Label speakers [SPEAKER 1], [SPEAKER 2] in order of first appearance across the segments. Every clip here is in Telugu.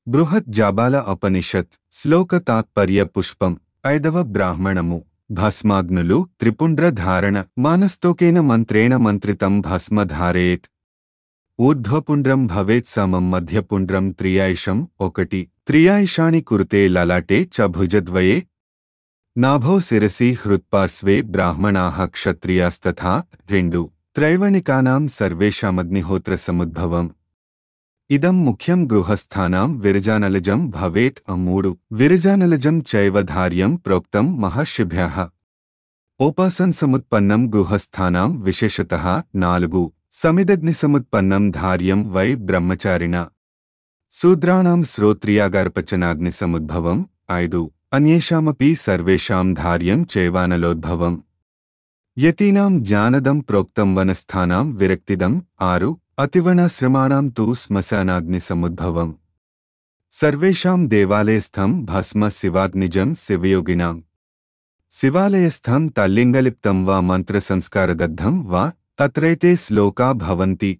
[SPEAKER 1] బృహత్ జాబాల ఉపనిషత్ శ్లోక తాత్పర్య పుష్పం ఐదవ బ్రాహ్మణము భస్మాగ్నులు త్రిపుండ్ర ధారణ మానస్తోకేన మంత్రేణ మంత్రితం భస్మ ధారయేత్ ఊర్ధ్వపుండ్రం భవేత్ సమం మధ్యపుండ్రం త్రియాయిషం ఒకటి త్రియాయిషాని కురుతే లలాటే చ భుజద్వయే నాభో శిరసి హృత్పార్శ్వే బ్రాహ్మణాః క్షత్రియాస్తథా రెండు త్రైవణికానాం సర్వేషామగ్నిహోత్ర సముద్భవం ఇదం ముఖ్యం గృహస్థానాం విరజానలజం భవేత్ మూడు విరజానలజం చైవ ధార్యం ప్రోక్తం మహర్షిభ్యః ఓపాసన్సముత్పన్నం గృహస్థానాం విశేషతః నాలుగు సమిదగ్నిసముత్పన్నం ధార్యం వై బ్రహ్మచారిణ శూద్రాణాం శ్రోత్రియాగార్పచనాగ్నిసముద్భవం ఐదు అన్యేషామపి సర్వేషాం ధార్యం చైవానలోద్భవం యతీనాం జ్ఞానదం ప్రోక్తం వనస్థానాం విరక్తిదం ఆరు అతివనాశ్రమాణాం తు శ్మశానాగ్నిసముద్భవం సర్వేషాం దేవాలయస్థం భస్మ శివాగ్నిజం శివయోగినాం శివాలయస్థం తల్లింగలిప్తం వా మంత్రసంస్కారదగ్ధం వా తత్రైతే శ్లోకా భవంతి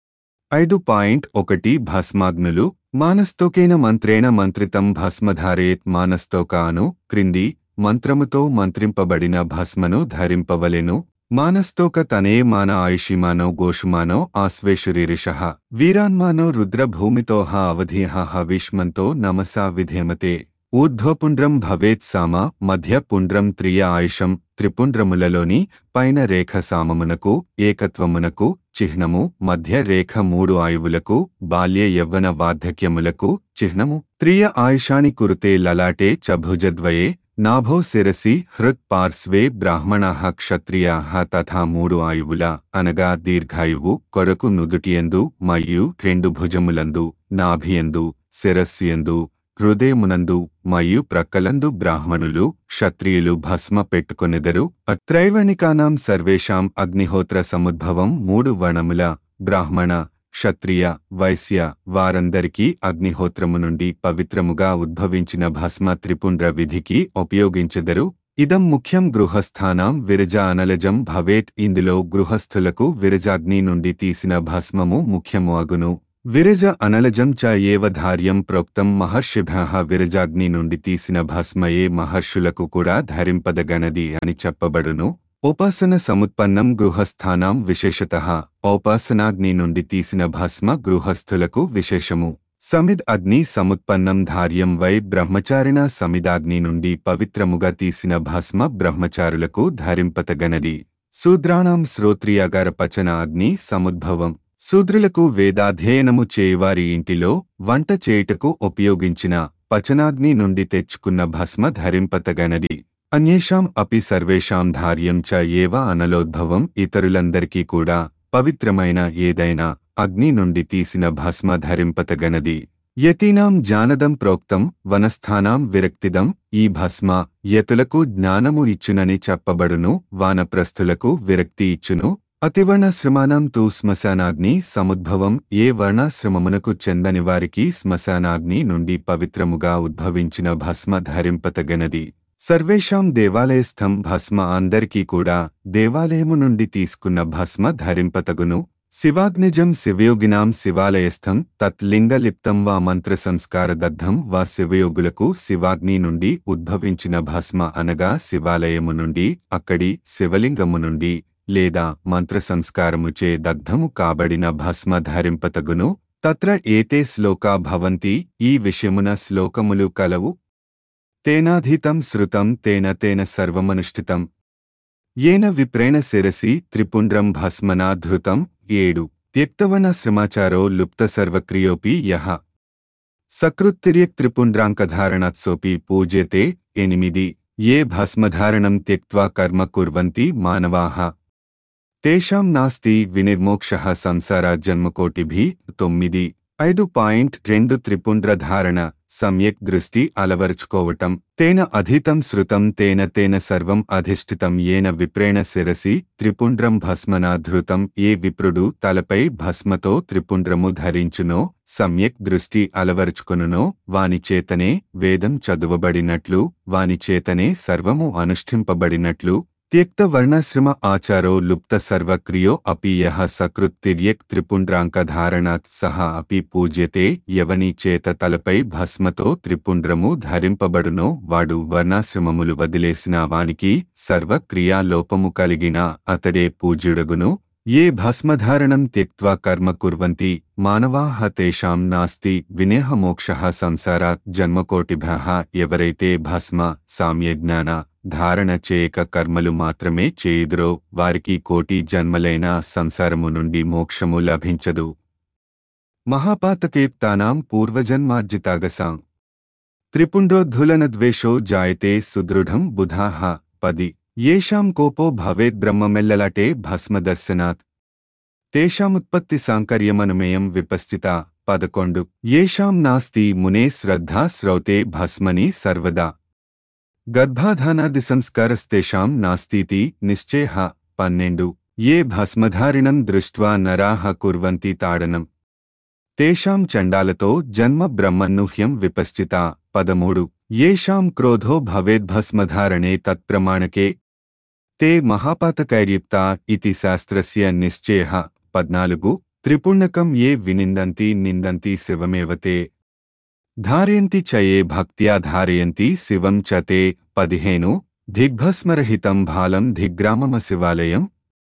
[SPEAKER 1] ఐదు పాయింట్ ఒకటి భస్మాగ్నులు మానస్తోకేన మంత్రేణ మంత్రితం భస్మధారేత్ మానస్తోక అను క్రింది మంత్రముతో మంత్రింపబడిన భస్మను ధరింపవలెను మానస్తోక తనే మాన ఆయుషిమానో గోషుమానో ఆశ్వేషురీరిష వీరాన్మానో రుద్రభూమితోహ అవధిహ హవిష్మంతో నమసా విధేమతే ఊర్ధ్వపుండ్రం భవేత్ సామ మధ్య పుండ్రం త్రియ ఆయుషం త్రిపుండ్రములలోని పైన రేఖ సామమునకు ఏకత్వమునకు చిహ్నము మధ్య రేఖ మూడు ఆయువులకు బాల్య యవ్వన వార్ధక్యములకు చిహ్నము త్రియ ఆయుషాని కురుతే లలాటే చభుజద్వయే నాభో శిరసి హృత్ పార్శ్వే బ్రాహ్మణాః క్షత్రియాః తథా మూడు ఆయువుల అనగా దీర్ఘాయువు కొరకు నుదుటియందు మరియు రెండు భుజములందు నాభియందు శిరస్యందు హృదయమునందు మరియు ప్రక్కలందు బ్రాహ్మణులు క్షత్రియులు భస్మ పెట్టుకొనెదరు అత్రైవణికానాం సర్వేషాం అగ్నిహోత్ర సముద్భవం మూడు వణముల బ్రాహ్మణ క్షత్రియ వైశ్య వారందరికీ అగ్నిహోత్రము నుండి పవిత్రముగా ఉద్భవించిన భస్మ త్రిపుండ్ర విధికి ఉపయోగించెదరు ఇదం ముఖ్యం గృహస్థానాం విరజ అనలజం భవేత్ ఇందులో గృహస్థులకు విరజాగ్ని నుండి తీసిన భస్మము ముఖ్యము అగును విరజ అనలజం చ ఏవ ధార్యం ప్రోక్తం మహర్షిభ్య విరజాగ్ని నుండి తీసిన భస్మయే మహర్షులకు కూడా ధరింపదగనది అని చెప్పబడును ఉపాసన సముత్పన్నం గృహస్థానాం విశేషత ఔపాసనాగ్ని నుండి తీసిన భస్మ గృహస్థులకు విశేషము సమిద్ అగ్ని సముత్పన్నం ధార్యం వై బ్రహ్మచారిణ సమిదాగ్ని నుండి పవిత్రముగా తీసిన భస్మ బ్రహ్మచారులకు ధరింపతగనది శూద్రాణం శ్రోత్రియాగార పచన అగ్ని సముద్భవం శూద్రులకు వేదాధ్యయనము చేయువారి ఇంటిలో వంట చేయుటకు ఉపయోగించిన పచనాగ్ని నుండి తెచ్చుకున్న భస్మ ధరింపతగనది అన్యేషాం అపి సర్వేషాం ధార్యం చ ఏవ అనలోద్భవం ఇతరులందరికీ కూడా పవిత్రమైన ఏదైనా అగ్ని నుండి తీసిన భస్మ ధరింపతగనది యతీనాం జ్ఞానదం ప్రోక్తం వనస్థానాం విరక్తిదం ఈ భస్మ యతులకు జ్ఞానము ఇచ్చునని చెప్పబడును వానప్రస్థులకు విరక్తి ఇచ్చును అతివర్ణశ్రమానం తూ శ్మశానాగ్ని సముద్భవం ఏ వర్ణాశ్రమమునకు చెందని వారికి శ్మశానాగ్ని నుండి పవిత్రముగా ఉద్భవించిన భస్మ ధరింపతగనది సర్వేషాం దేవాలయస్థం భస్మ అందరికీ కూడా దేవాలయము నుండి తీసుకున్న భస్మ ధరింపతగును శివాగ్నిజం శివయోగినాం శివాలయస్థం తత్లింగలిప్తం వా మంత్ర సంస్కార దగ్ధం వా శివయోగులకు శివాగ్ని నుండి ఉద్భవించిన భస్మ అనగా శివాలయము నుండి అక్కడి శివలింగము నుండి లేదా మంత్ర సంస్కారముచే దగ్ధము కాబడిన భస్మ ధరింపతగును తత్ర ఏతే శ్లోకా భవంతి ఈ విషయమున శ్లోకములు కలవు తేనాధీతం శృతం తేన తేన సర్వమనుష్ఠితం ఏన విప్రేణ శిరసి త్రిపుండ్రం భస్మనా ధృతం ఏడు త్యక్తవన శ్రమాచారో లుప్త సర్వక్రియోపి యహ సకృత్తిర్యక్ త్రిపుండ్రాంకధారణాత్సోపి పూజ్యతే ఎనిమిది ఏ భస్మధారణం త్యక్త్వా కర్మ కుర్వంతి మానవాః తేషాం నాస్తి వినిర్మోక్ష సంసార జన్మకోటిభి తొమ్మిది ఐదు పాయింట్ రెండు త్రిపుండ్ర ధారణ సమ్యక్ దృష్టి అలవరుచుకోవటం తేన అధీతం శృతం తేన తేన సర్వం అధిష్ఠితం ఏన విప్రేణ శిరసి త్రిపుండ్రం భస్మనా ధృతం ఏ విప్రుడు తలపై భస్మతో త్రిపుండ్రము ధరించునో సమ్యక్ దృష్టి అలవరుచుకొనునో వానిచేతనే వేదం చదువబడినట్లు వానిచేతనే సర్వము అనుష్ఠింపబడినట్లు త్యక్తవర్ణశ్రమ ఆచారో లుప్త సర్వక్రియో అపి యః సకృత్తిర్యక్ త్రిపుండ్రాంకధారణాత్ సహా అపి పూజ్యతే ఎవని చేత తలపై భస్మతో త్రిపుండ్రము ధరింపబడునో వాడు వర్ణాశ్రమములు వదిలేసిన వానికి సర్వక్రియా లోపము కలిగిన అతడే పూజ్యుడగును ఏ భస్మధారణం త్యక్త్వా కర్మ కుర్వంతి మానవాః తేషాం నాస్తి వినేహమోక్షః సంసారాత్ జన్మకోటిభ్యః ఎవరైతే భస్మ సామ్యజ్ఞాన ధారణ చేయక కర్మలు మాత్రమే చేయుదురో వారికి కోటి జన్మలైన సంసారము నుండి మోక్షము లభించదు మహాపాతకేప్తానాం పూర్వజన్మార్జితాగసాం త్రిపుండ్రోద్ధులనద్వేషో జాయతే సుదృఢం బుధాః పది ఏషాం కోపో భవేద్బ్రహ్మమెల్లలాటే భస్మదర్శనాత్ తేషాముత్పత్తి సాంకర్యమనుమేయం విపశ్చిత పదకొండు ఏషాం నాస్తి మునే శ్రద్ధా శ్రౌతే భస్మని సర్వదా గర్భాధానాది సంస్కారస్తేషాం నాస్तीति నిశ్చయః పన్నెండు ఏ భస్మధారిణం దృష్ట్వా నరాః కుర్వంతి తాడనం తేషాం చండాలతో జన్మ బ్రహ్మన్నుహ్యం విపశ్చిత పదమూడు ఏషాం క్రోధో భవేద్భస్మధారణే తత్ప్రమాణకే తే మహాపాతకైర్యుక్తా ఇతి శాస్త్రస్య నిశ్చయః పద్నాలుగు త్రిపుణ్ణకం ఏ వినిందంతి నిందంతి శివమేవతే ధారయంతి చ ఏ భక్త్యా ధారయంతి శివం చ తే పదిహేను దిగ్భస్మరహితం భాలం దిగ్గ్రామమ శివాలయం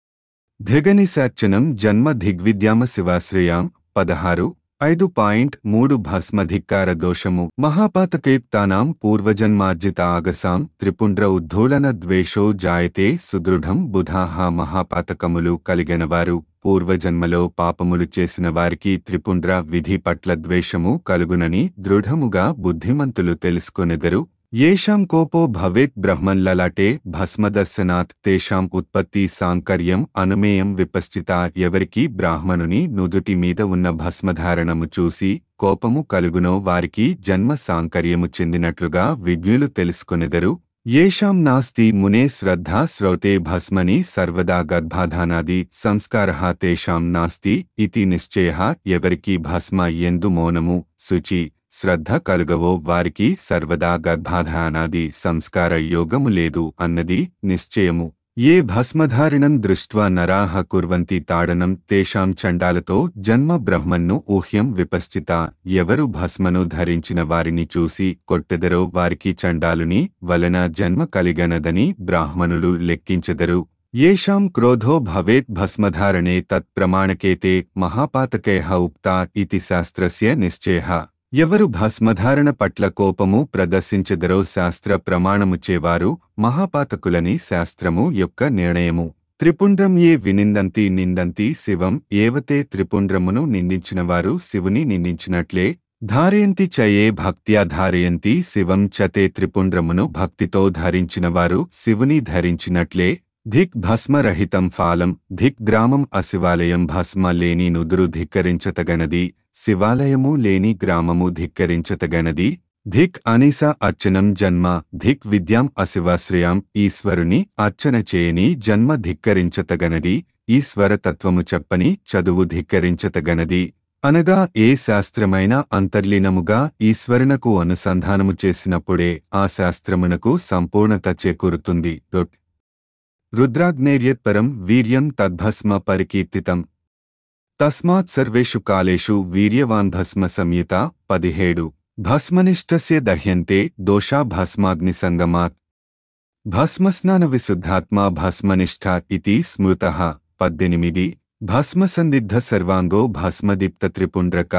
[SPEAKER 1] ధిగనిశార్చనం జన్మ దిగ్విద్యామ శివాశ్రయాం పదహారు ఐదు పాయింట్ మూడు భస్మధిక్కార దోషము మహాపాతకేప్తానాం పూర్వజన్మార్జిత ఆగసాం త్రిపుండ్ర ఉద్ధూళన ద్వేషో జాయతే సుదృఢం బుధాహ మహాపాతకములు కలిగినవారు పూర్వజన్మలో పాపములు చేసిన వారికి త్రిపుండ్ర విధి పట్ల ద్వేషము కలుగునని దృఢముగా బుద్ధిమంతులు తెలుసుకొనెదరు ఏషాం కోపో భవేత్ బ్రహ్మన్లలాటే భస్మదర్శనాత్ తేషాం ఉత్పత్తి సాంకర్యం అనుమేయం విపశ్చిత ఎవరికి బ్రాహ్మణుని నుదుటి మీద ఉన్న భస్మధారణము చూసి కోపము కలుగునో వారికి జన్మ సాంకర్యము చెందినట్లుగా విజ్ఞులు తెలుసుకొనెదరు ఏషాం నాస్తి మునే శ్రద్ధా శ్రౌతే భస్మని సర్వదా గర్భాధానాది సంస్కారః తేషాం నాస్తి ఇతి నిశ్చయః ఎవరికి భస్మ ఎందు మౌనము శుచి శ్రద్ధ కలుగవో వారికి సర్వదా గర్భాధానాది సంస్కార యోగము లేదు అన్నది నిశ్చయము ఏ భస్మధారిణం దృష్ట్వా నరాహ కుర్వంతి తాడనం తేషాం చండాలతో జన్మ బ్రహ్మన్ను ఊహ్యం విపశ్చిత ఎవరు భస్మను ధరించిన వారిని చూసి కొట్టెదరో వారికి చండాలుని వలన జన్మ కలిగనదని బ్రాహ్మణులు లెక్కించెదరు ఏషాం క్రోధో భవేత్ భస్మధారణే తత్ప్రమాణకేతే మహాపాతకేహ ఉక్తా ఇతి శాస్త్రస్య నిశ్చయః ఎవరు భస్మధారణ పట్ల కోపము ప్రదర్శించెదరో శాస్త్ర ప్రమాణముచేవారు మహాపాతకులని శాస్త్రము యొక్క నిర్ణయము త్రిపుండ్రం ఏ వినిందంతి నిందంతి శివం ఏవతే త్రిపుండ్రమును నిందించినవారు శివుని నిందించినట్లే ధారయంతి చయే భక్త్యా ధారయంతి శివం చతే త్రిపుండ్రమును భక్తితో ధరించినవారు శివుని ధరించినట్లే ధిక్ భస్మరహితం ఫాలం ధిక్ గ్రామం అశివాలయం భస్మ లేని నుదురు ధిక్కరించతగనది శివాలయము లేని గ్రామము ధిక్కరించతగనది ధిక్ అనిస అర్చనం జన్మ ధిక్ విద్యాం అశివాశ్రయాం ఈశ్వరుని అర్చన చేయని జన్మ ధిక్కరించతగనది ఈశ్వర తత్వము చెప్పని చదువు ధిక్కరించతగనది అనగా ఏ శాస్త్రమైన అంతర్లీనముగా ఈశ్వరునకు అనుసంధానము చేసినప్పుడే ఆ శాస్త్రమునకు సంపూర్ణత చేకూరుతుంది డొట్ రుద్రాగ్నేర్యత్పరం వీర్యం తద్భస్మ పరికీర్తితం తస్మాత్ సర్వేషు కాలేషు వీర్యవాన్ భస్మ సంయుత పదిహేడు భస్మనిష్టస్య దహ్యంతే దోషా భస్మాగ్నిసంగమాత్ భస్మస్నాన విశుద్ధాత్మా భస్మనిష్ఠ ఇతి స్మృతః పద్దెనిమిది భస్మసందిగ్ధ సర్వాంగో భస్మదీప్త త్రిపుండ్రక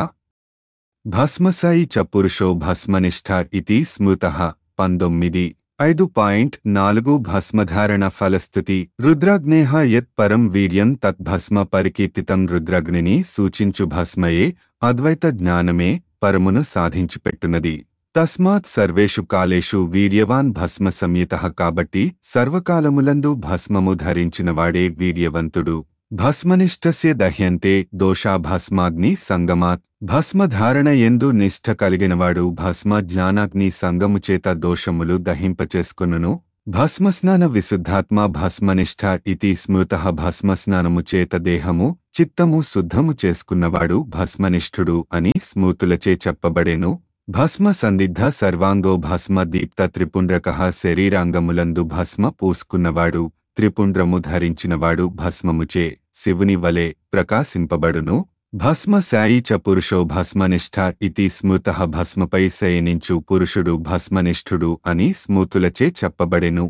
[SPEAKER 1] భస్మసాయి చ పురుషో భస్మనిష్ఠ ఇతి స్మృతః పంతొమ్మిది ఐదు పాయింట్ నాలుగు భస్మధారణ ఫలస్థుతి రుద్రాగ్నేహ యత్ పరం వీర్యం తత్ భస్మ పరికీర్తితం రుద్రాగ్నిని సూచించు భస్మయే అద్వైత జ్ఞానమే పరమును సాధించిపెట్టునది తస్మాత్ సర్వేషు కాలేషు వీర్యవాన్ భస్మ సంయుత కాబట్టి సర్వకాలములందు భస్మము ధరించినవాడే వీర్యవంతుడు భస్మనిష్టస్య దహ్యంతే దోషా భస్మాగ్ని సంగమాత్ భస్మధారణ ఎందు నిష్ఠ కలిగినవాడు భస్మ జ్ఞానాగ్ని సంగము చేత దోషములు దహింపచేసుకును భస్మస్నాన విశుద్ధాత్మ భస్మనిష్ఠ ఇతి స్మృత భస్మస్నానము చేత దేహము చిత్తము శుద్ధము చేసుకున్నవాడు భస్మనిష్ఠుడు అని స్మృతులచే చెప్పబడెను భస్మ సందిగ్ధ సర్వాంగో భస్మ దీప్త త్రిపుండ్రక శరీరాంగములందు భస్మ పూసుకున్నవాడు త్రిపుండ్రము ధరించినవాడు భస్మముచే శివుని వలె ప్రకాశింపబడును భస్మ శాయి చ పురుషో భస్మనిష్ఠ ఇతి స్మృత భస్మపై శయనించు పురుషుడు భస్మనిష్ఠుడు అని స్మృతులచే చెప్పబడెను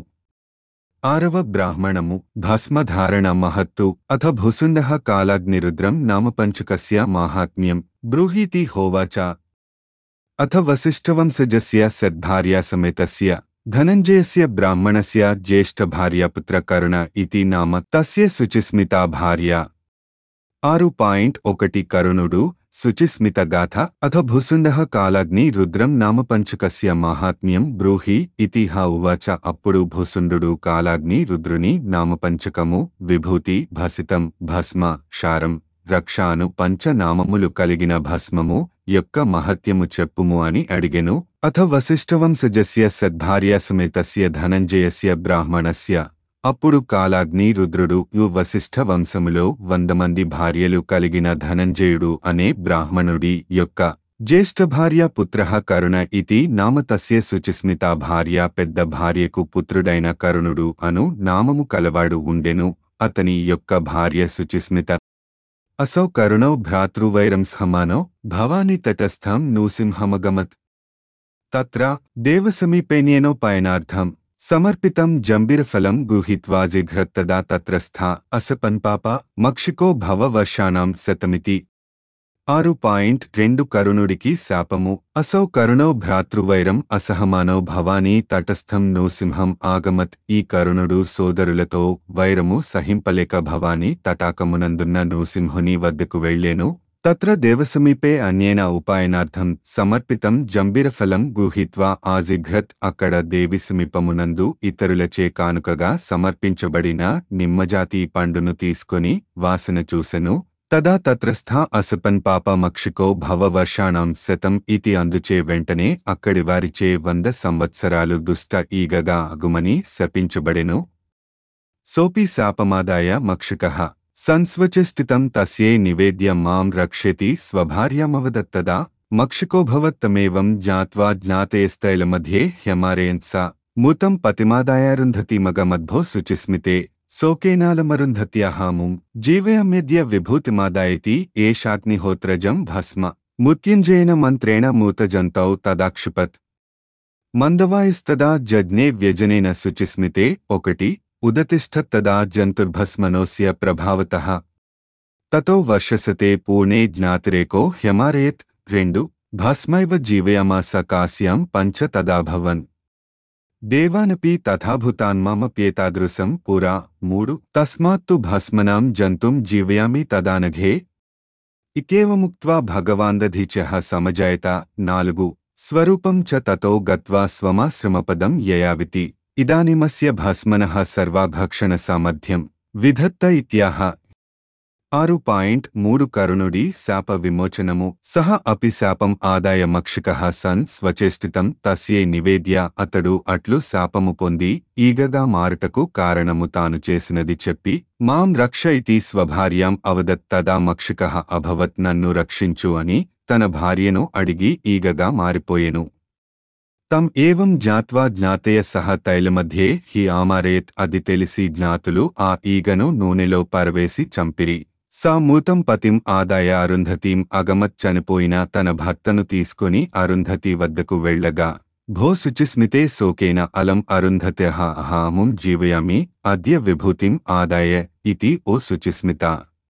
[SPEAKER 1] ఆరవ బ్రాహ్మణము భస్మధారణ మహత్తు అథ భుసుండ కాలాగ్నిరుద్రం నామపంచకస్య మాహాత్మ్యం బ్రూహీతి హోవాచ అథ వసిష్ఠవంశజస్య సద్భార్యా సమేతస్య ధనంజయస్య బ్రాహ్మణస్య జ్యేష్ఠభార్యాపుత్రకరుణ ఇతి నామ తస్య శుచిస్మితా భార్య ఆరు పాయింట్ ఒకటి కరుణుడు శుచిస్మిత గాథ అథ భుసుండ కాలాగ్ని రుద్రం నామపంచకస్య మాహాత్మ్యం బ్రూహి ఇతి హ ఉవాచ అప్పుడు భుసుండు కాలాగ్ని రుద్రుని నామపంచకము విభూతి భసితం భస్మ శారం రక్షాను పంచనామములు కలిగిన భస్మము యొక్క మహత్యము చెప్పుము అని అడిగెను అథ వసిష్ఠవంశజస్య సద్భార్య సమేతస్య ధనంజయస్య బ్రాహ్మణస్య అప్పుడు కాలాగ్ని రుద్రుడు యు వశిష్ఠ వంశములో వంద మంది భార్యలు కలిగిన ధనంజయుడు అనే బ్రాహ్మణుడి యొక్క జ్యేష్ఠ భార్య పుత్ర కరుణ ఇతి నామ తస్య శుచిస్మిత భార్య పెద్ద భార్యకు పుత్రుడైన కరుణుడు అను నామము కలవాడు ఉండెను అతని యొక్క భార్య శుచిస్మిత అసౌ కరుణౌ భ్రాతృవైరం సమానౌ భవాని తటస్థం నూసింహమగమత్ తత్ర దేవసమీపేనేనో పయనార్థం సమర్పితం జంబిరఫలం గృహీత్వా జిఘ్రత్తదా తత్రస్థా అసపన్పాప మక్షికో భవ వర్షాణం శతమితి ఆరు పాయింట్ రెండు కరుణుడికి శాపము అసౌ కరుణౌ భ్రాతృవైరం అసహమానౌ భవానీ తటస్థం నృసింహం ఆగమత్ ఈ కరుణుడు సోదరులతో వైరము సహింపలేక భవానీ తటాకమునందున్న నృసింహుని వద్దకు వెళ్లేను తత్ర దేవసమీపే అన్యేన ఉపాయనార్థం సమర్పితం జంబిరఫలం గృహీత్వా ఆజిఘ్రత్ అక్కడ దేవి సమీపమునందు ఇతరులచే కానుకగా సమర్పించబడిన నిమ్మజాతి పండును తీసుకొని వాసన చూసెను తదా తత్రస్థ అసపన్ పాప మక్షికో భవవర్షాణం శతం ఇతి అందుచే వెంటనే అక్కడి వారిచే వంద సంవత్సరాలు దుష్ట ఈగగా అగుమని శపించబడెను సోపి శాపమాదాయ మక్షికః సంస్వచస్థితం తస్యై నివేద్య మాం రక్షతి స్వభార్యామవదత్తదా మక్షికోభవత్తమేవం జ్ఞాత్వా జ్ఞాతేస్తైలमध्ये హ్యమారేయన్స మూతం పతిమాదాయారుంధతి మగమద్భో శుచిస్మితే శోకేనాలమరుంధత్యాహాముం జీవయమ్యద్య విభూతిమాదాయతి ఏషాగ్నిహోత్రజం భస్మ మృత్యుంజయేన మంత్రేణ మూతజంతౌ తదాక్షిపత్ మందవాయిస్తదా జజ్ఞే వ్యజనేన శుచిస్మితే ఒకటి ఉదతిష్ఠత్తదా జంతుర్భస్మనోస్య ప్రభావతః తతో వర్షసతే పూర్ణే జ్ఞాతిరేకో హ్యమారేత్ రెండు భస్మైవ జీవయామాస కాశ్యాం పంచ తదాభవన్ దేవానపి తథాభూతాన్మమప్యేతాదృశం పురా మూడు తస్మాత్తు భస్మనాం జంతుం జీవయామి తదానఘే ఇకేవముక్త్వా భగవాందధీచః సమజాయత నాలుగు స్వరూపం చ తతో గత్వా స్వమాశ్రమపదం యయావితి ఇదానిమస్య భస్మనః సర్వాభక్షణ సామర్థ్యం విధత్త ఇత్యాహ ఆరు పాయింట్ మూడు కరుణుడి శాప విమోచనము సహ అపి శాపం ఆదాయ మక్షికః సన్ స్వచేష్టితం తస్యే నివేద్య అతడు అట్లు శాపము పొంది ఈగగా మారుటకు కారణము తాను చేసినది చెప్పి మాం రక్ష ఇతి స్వభార్యాం అవదత్ తదా మక్షికః అభవత్ నన్ను రక్షించు అని తన భార్యను అడిగి ఈగగా మారిపోయెను తం ఏవం జ్ఞాత్వా జ్ఞాతయ సహ తైలమధ్యే హి ఆమారేత్ అది తెలిసి జ్ఞాతులు ఆ ఈగను నూనెలో పరవేసి చంపిరి సా మూతం పతిం ఆదాయ అరుంధతీం అగమత్ చనిపోయిన తన భర్తను తీసుకుని అరుంధతి వద్దకు వెళ్ళగా భో శుచిస్మితే శోకేన అలం అరుంధత్యః అహాముం జీవయామి అద్య విభూతిం ఆదాయ ఇతి ఓ శుచిస్మిత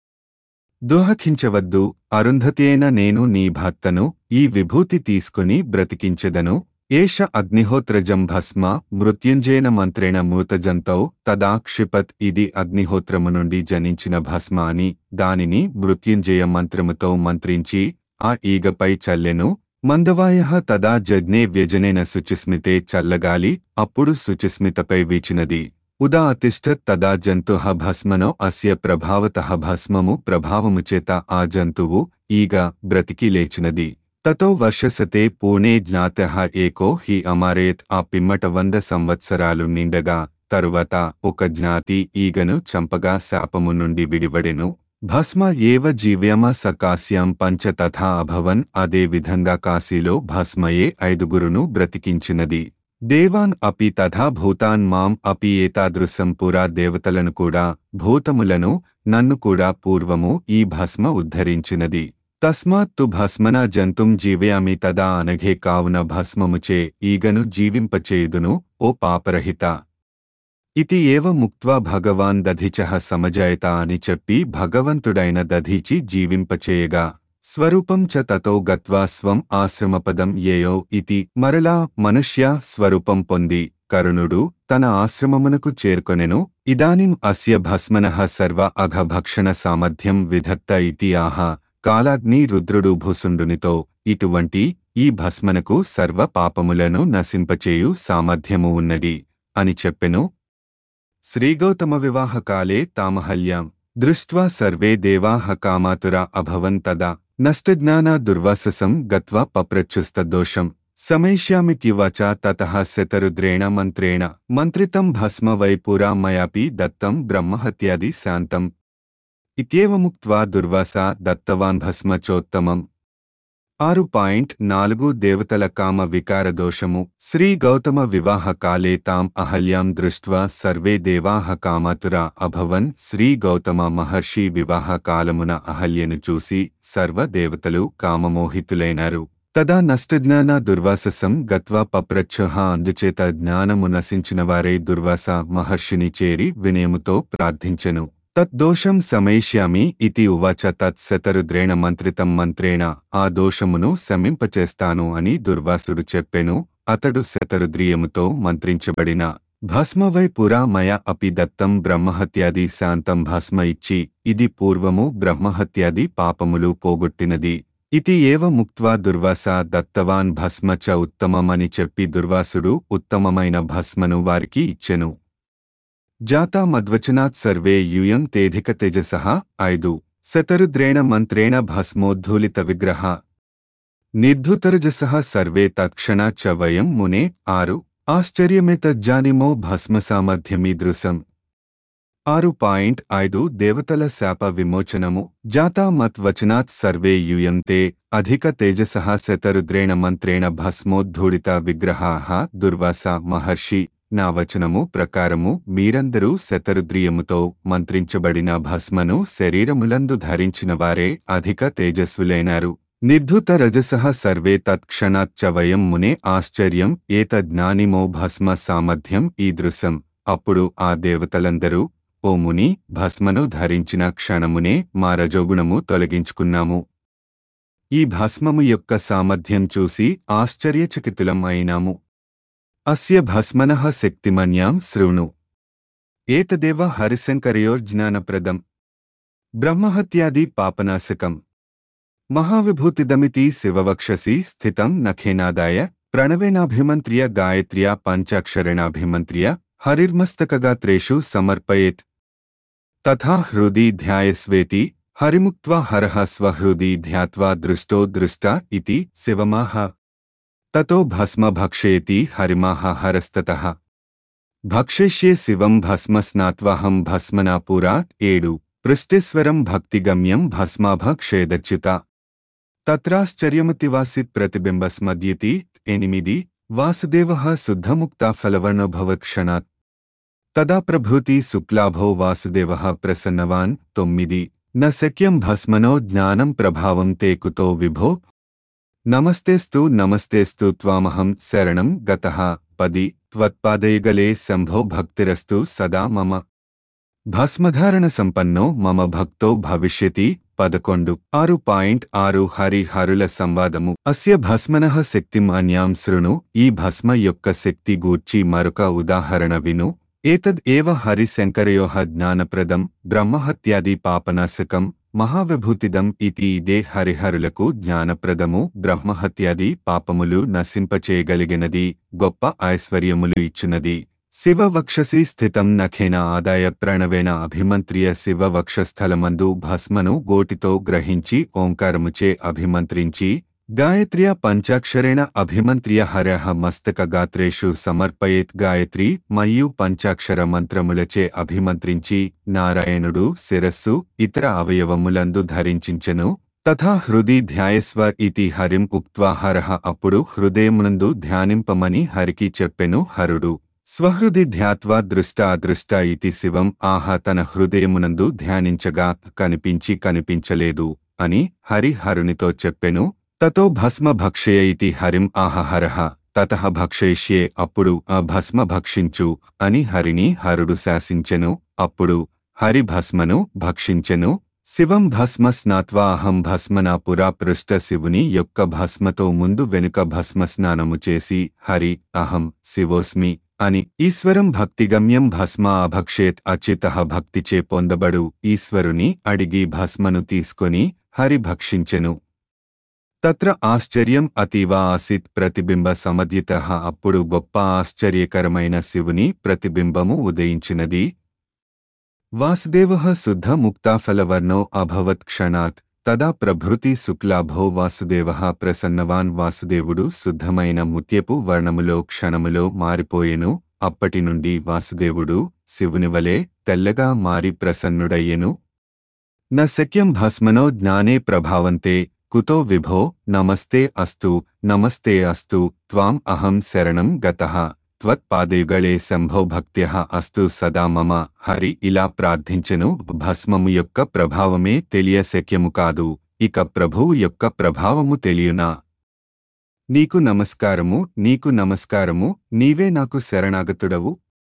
[SPEAKER 1] దోహకించవద్దు అరుంధతేన నేను నీ భర్తను ఈ విభూతి తీసుకుని బ్రతికించెదను ఏష అగ్నిహోత్రజం భస్మ మృత్యుంజయన మంత్రేణ మూతజంతౌ తదా క్షిపత్ ఇది అగ్నిహోత్రము నుండి జనించిన భస్మ అని దానిని మృత్యుంజయ మంత్రముతో మంత్రించి ఆ ఈగపై చల్లెను మందవాయ తదా జజ్ఞే వ్యజనేన శుచిస్మితే చల్లగాలి అప్పుడు శుచిస్మితపై వీచినది ఉదా అతిష్ఠత్ తదా జంతు భస్మనో అస్య ప్రభావత భస్మము ప్రభావము చేత ఆ జంతువు ఈగ బ్రతికి లేచినది తతో వర్షసతే పూణే జ్ఞాత ఏకో హి అమారేత్ ఆ పిమ్మట వంద సంవత్సరాలు నిండగా తరువాత ఒక జ్ఞాతి ఈగను చంపగా శాపము నుండి విడివడెను భస్మ ఏవ జీవ్యమ స కాశ్యాం పంచ తథా అభవన్ అదే విధంగా కాశీలో భస్మయే ఐదుగురును బ్రతికించినది దేవాన్ అపి తథా భూతాన్ మాం అపి ఏతాదృశం పురా దేవతలను కూడా భూతములను నన్ను కూడా పూర్వము ఈ భస్మ ఉద్ధరించినది తస్మాత్తు భస్మన జంతుం జీవయామి తదా అనఘే కావున భస్మముచే ఈగను జీవింపచేయుదును ఓ పాపరహిత ఇతి ఏవ ముక్త్వా భగవాన్ దధిచః సమజాయత అని చెప్పి భగవంతుడైన దధీచి జీవింపచేయగా స్వరూపం చ తతో గత్వా స్వం ఆశ్రమపదం ఏయో ఇతి మరలా మనుష్య స్వరూపం పొంది కరుణుడు తన ఆశ్రమమునకు చేర్కొనెను ఇదానిం అస్య భస్మనః సర్వ అఘభక్షణ సామర్థ్యం విధత్త ఇతి ఆహ కాలాగ్ని రుద్రుడు భూసుండునితో ఇటువంటి ఈ భస్మనకు సర్వ పాపములను నశింపచేయు సామర్థ్యము ఉన్నది అని చెప్పెను శ్రీగౌతమ వివాహకాలే తామహల్యాం దృష్ట్వా సర్వే దేవాః కామాతురా అభవన్ తదా నష్టజ్ఞానా దుర్వాససం గత్వా పప్రచ్యుస్తదోషం సమయిష్యామిత్యువాచ తతః శతరుద్రేణ మంత్రేణ మంత్రితం భస్మ వై పురా మయాపి దత్తం బ్రహ్మహత్యాది శాంతం ఇత్యేవముక్త్వా దుర్వాస దత్తవాన్ భస్మ చోత్తమం ఆరు పాయింట్ నాలుగు దేవతల కామ వికార దోషము శ్రీ గౌతమ వివాహ కాలే తాం అహల్యాం దృష్ట్వా సర్వే దేవాః కామాతురా అభవన్ శ్రీ గౌతమ మహర్షి వివాహ కాలమున అహల్యను చూసి సర్వ దేవతలు కామమోహితులైనారు తదా నష్టజ్ఞాన దుర్వాససం గత్వా పప్రచ్ఛహ అందుచేత జ్ఞానము నశించిన వారే దుర్వాస మహర్షిని చేరి వినయముతో ప్రార్థించెను తద్దోషం సమయిష్యామి ఇతి ఉవాచ తత్ శతరుద్రేణ మంత్రితం మంత్రేణ ఆ దోషమును శమింపచేస్తాను అని దుర్వాసుడు చెప్పెను అతడు శతరుద్రియముతో మంత్రించబడిన భస్మవై పురా మయ అపి దత్తం బ్రహ్మహత్యాది శాంతం భస్మ ఇచ్చి ఇది పూర్వము బ్రహ్మహత్యాది పాపములు పోగొట్టినది ఇతి ఏవ ముక్త్వా దుర్వాస దత్తవాన్ భస్మ చ ఉత్తమమని చెప్పి దుర్వాసుడు ఉత్తమమైన భస్మను వారికి ఇచ్చెను జాతా మద్వచనాత్ సర్వే యూయం తేధిక తేజసః ఐదు శతరుద్రేణ మంత్రేణ భస్మోద్ధూలిత విగ్రహ నిర్ధుతరజసః సర్వే తత్క్షణ చ వయం మునే ఆరు ఆశ్చర్యమేతజ్జానిమో భస్మ సామర్థ్యమీదృశం ఆరు పాయింట్ ఐదు దేవతల శాప విమోచనము జాతా మత్ వచనాత్ సర్వే యూయంతే అధిక తేజసః శతరుద్రేణ మంత్రేణ భస్మోద్ధూడిత విగ్రహాః దుర్వాస మహర్షి నా వచనము ప్రకారము మీరందరూ శతరుద్రియముతో మంత్రించబడిన భస్మను శరీరములందు ధరించిన వారే అధిక తేజస్సులైనారు నిర్ధుత రజసః సర్వే తత్క్షణాచ్చ వయం మునే ఆశ్చర్యం ఏతజ్ఞానిమో భస్మ సామర్థ్యం ఈదృశం అప్పుడు ఆ దేవతలందరూ ఓ ముని భస్మను ధరించిన క్షణమునే మా రజోగుణము తొలగించుకున్నాము ఈ భస్మము యొక్క సామర్థ్యం చూసి ఆశ్చర్యచకితులం అయినాము అస్య భస్మనః శక్తిమన్యాం శృణు ఏతదేవ హరిశంకరయోర్జ్ఞానప్రదం బ్రహ్మహత్యాది పాపనాశకం మహావిభూతిదమితి శివవక్షసి స్థితం నఖేనాదాయ ప్రణవేనాభిమంత్ర్య గాయత్ర్యా పంచాక్షరేణాభిమంత్ర్య హరిర్మస్తకగాత్రేషు సమర్పయేత్ తథా హృది ధ్యాయస్వేతి హరిముక్త్వా హరః స్వహృది ధ్యాత్వా దృష్టో దృష్ట ఇతి శివమాహ తతో భస్మ భక్షేతి హరిమాహ హరస్తతః భక్షయిష్యే శివం భస్మ స్నాత్వాహం భస్మనా పురా ఏడు పృష్టిస్వరం భక్తిగమ్యం భస్మాభక్షేదచ్యుత తత్రాశ్చర్యమతివాసిత్ ప్రతిబింబస్మద్యతి ఎనిమిది వాసుదేవ శుద్ధముక్తా ఫలవర్ణభవక్షణాత్ తదా ప్రభృతి శుక్లాభో వాసుదేవ ప్రసన్నవాన్ తొమ్మిది న శక్యం భస్మనో జ్ఞానం ప్రభావం తే కుతో విభో నమస్తేస్తు నమస్తేస్తు త్వామహం శరణం గతః పది త్వత్పాదయుగలే శంభో భక్తిరస్తు సదా మమ భస్మధారణ సంపన్నో మమ భక్తో భవిష్యతి పదకొండు ఆరు పాయింట్ ఆరు హరి హరుల సంవాదము అస్య భస్మనః శక్తిం అన్యాం శృణు ఈ భస్మ యొక్క శక్తి గూర్చి మరొక ఉదాహరణ విను ఏతద్ ఏవ హరిశంకరయోః జ్ఞానప్రదం బ్రహ్మహత్యాది పాపనాశకం మహావిభూతిదం ఇతి ఇదే హరిహరులకు జ్ఞానప్రదము బ్రహ్మహత్యాది పాపములు నశింపచేయగలిగినది గొప్ప ఐశ్వర్యములు ఇచ్చునది శివవక్షసి స్థితం నఖేన ఆదాయ ప్రణవేన అభిమంత్రియ శివవక్షస్థలమందు భస్మను గోటితో గ్రహించి ఓంకారముచే అభిమంత్రించి గాయత్ర్యా పంచాక్షరేణ అభిమంత్రియ హరః మస్తక గాత్రేషు సమర్పయేత్ గాయత్రి మయ్యు పంచాక్షర మంత్రములచే అభిమంత్రించి నారాయణుడు శిరస్సు ఇతర అవయవములందు ధరించించెను తథా హృది ధ్యాయస్వ ఇతి హరిం ఉక్త్వా హరః అప్పుడు హృదయమునందు ధ్యానింపమని హరికి చెప్పెను హరుడు స్వహృది ధ్యాత్వా దృష్ట అదృష్ట ఇతి శివం ఆహా తన హృదయమునందు ధ్యానించగా కనిపించి కనిపించలేదు అని హరి హరునితో చెప్పెను తతో భస్మ భక్షయ ఇతి హరిం ఆహహరః తతః భక్షయిష్యే అప్పుడు ఆ భస్మ భక్షించు అని హరిని హరుడు శాసించెను అప్పుడు హరి భస్మను భక్షించెను శివం భస్మ స్నాత్వా అహం భస్మనా పురా పృష్ట శివుని యొక్క భస్మతో ముందు వెనుక భస్మ స్నానము చేసి హరి అహం శివోస్మి అని ఈశ్వరం భక్తిగమ్యం భస్మ అభక్షేత్ అచిత భక్తిచే పొందబడు ఈశ్వరుని అడిగి భస్మను తీసుకొని హరి భక్షించెను తత్ర ఆశ్చర్యం అతీవ ఆసిత్ ప్రతిబింబ సమద్యిత అప్పుడు గొప్ప ఆశ్చర్యకరమైన శివుని ప్రతిబింబము ఉదయించినది వాసుదేవ శుద్ధ ముక్తాఫలవర్ణో అభవత్ క్షణాత్ తదా ప్రభృతి శుక్లాభో వాసుదేవ ప్రసన్నవాన్ వాసుదేవుడు శుద్ధమైన ముత్యపు వర్ణములో క్షణములో మారిపోయెను అప్పటి నుండి వాసుదేవుడు శివునివలే తెల్లగా మారి ప్రసన్నుడయ్యెను న శక్యం భస్మనో జ్ఞానే ప్రభావంతే కుతో విభో నమస్తే అస్తు నమస్తే అస్తు త్వాం అహం శరణం గతః త్వత్పాదయుగళే శంభో భక్త్యః అస్తు సదా మమ హరి ఇలా ప్రార్థించెను భస్మము యొక్క ప్రభావమే తెలియశక్యము కాదు ఇక ప్రభువు యొక్క ప్రభావము తెలియునా నీకు నమస్కారము నీకు నమస్కారము నీవే నాకు శరణాగతుడవు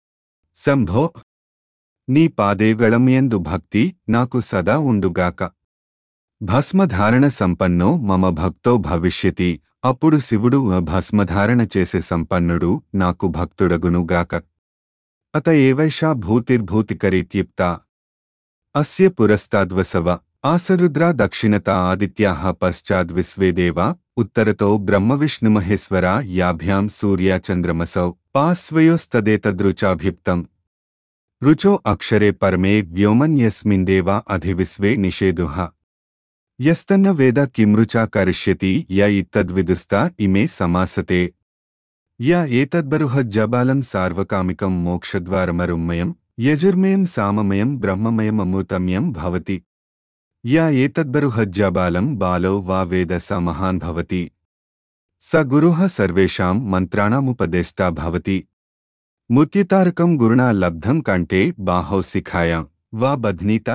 [SPEAKER 1] శంభో నీ పాదేయుగళంయందు భక్తి నాకు సదా ఉండుగాక భస్మధారణ సంపన్నో మమ భక్తో భవిష్యతి అప్పుడు శివుడు భస్మధారణ చేసే సంపన్నుడు నాకు భక్తుడగునుగాక అత ఏవైషా భూతిర్భూతికరీత్యుక్త అస్య పురస్తాద్వసవ ఆసరుద్రా దక్షిణత ఆదిత్యాః పశ్చాద్విశ్వేదేవ ఉత్తరతో బ్రహ్మవిష్ణుమహేశ్వరా యాభ్యాం సూర్యాచంద్రమసౌ పార్శ్వయోస్తదేతదృచాభిప్తం రుచో అక్షరే పరమే వ్యోమన్యస్మిన్దేవా అధివిశ్వే నిషేదుః యస్తన్న వేద కిమృచా కరిష్యతి య ఇత్తద్విదుస్త ఇమే సమాసతే య ఏతద్బరుహజ్జబాలం సార్వకామికం మోక్షద్వారమరుమ్మయం యజుర్మయం సామమయం బ్రహ్మమయమమూతమ్యం భవతి య ఏతద్బరుహజ్జబాలం బాలో వా వేద స మహాన్ భవతి స గురుః సర్వేషాం మంత్రాణాముపదేష్टा భవతి ముత్యతారకం గురుణా లబ్ధం కంటే బాహౌ శిఖాయాం వా బధ్నీతా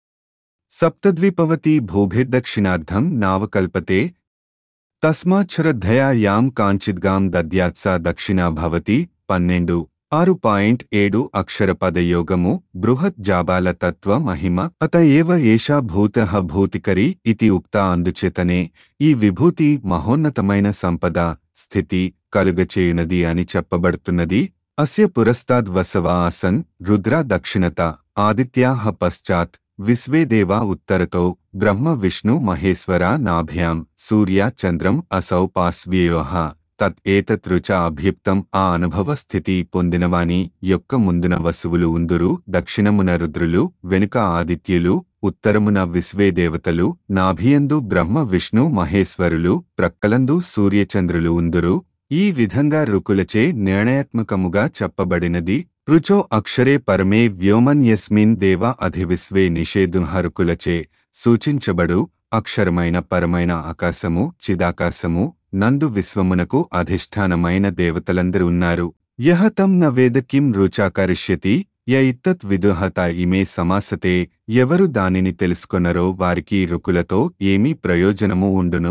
[SPEAKER 1] సప్తద్విపవతి భూభిర్దక్షిణార్థం నావకల్పతే తస్మాచ్ఛ్రద్ధయా యాం కాంచిద్గాం దద్యాత్స దక్షిణా భవతి పన్నెండు ఆరు పాయింట్ ఏడు అక్షర పదయోగము బృహత్ జాబాల తత్వ మహిమ అత ఏవ ఏషా భూత భూతికరి ఇతి ఉక్త అందుచేతనే ఈ విభూతి మహోన్నతమైన సంపద స్థితి కలుగచేయునది అని చెప్పబడుతున్నది అస్య పురస్తాద్ వసవ ఆసన్ రుద్ర దక్షిణత ఆదిత్యాః పశ్చాత్ విశ్వే దేవా ఉత్తరతో బ్రహ్మ విష్ణు మహేశ్వర నాభ్యాం సూర్య చంద్రం అసౌ పాస్వ్యయోః తత్ ఏతత్ రుచ అభ్యుక్తం ఆ అనుభవ స్థితి పొందినవాని యొక్క ముందున వసువులు ఉందురు దక్షిణమున రుద్రులు వెనుక ఆదిత్యులు ఉత్తరమున విశ్వే దేవతలు నాభియందు బ్రహ్మ విష్ణు మహేశ్వరులు ప్రక్కలందు సూర్యచంద్రులు ఉందురు ఈ విధంగా రుకులచే నిర్ణయాత్మకముగా చెప్పబడినది రుచో అక్షరే పరమే వ్యోమన్ యస్మిన్ దేవ అధివిశ్వే నిషేధుహరుకులచే సూచించబడు అక్షరమైన పరమైన ఆకాశము చిదాకాశము నందు విశ్వమునకు అధిష్టానమైన దేవతలందరూ ఉన్నారు యహ తం న వేద కిం రుచాకరిష్యతి య ఇత్తత్ విదుహత ఇమే సమాసతే ఎవరు దానిని తెలుసుకొనరో వారికి రుకులతో ఏమీ ప్రయోజనము ఉండును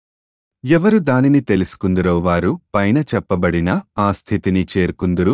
[SPEAKER 1] ఎవరు దానిని తెలుసుకుందురో వారు పైన చెప్పబడిన ఆ స్థితిని చేరుకుందురు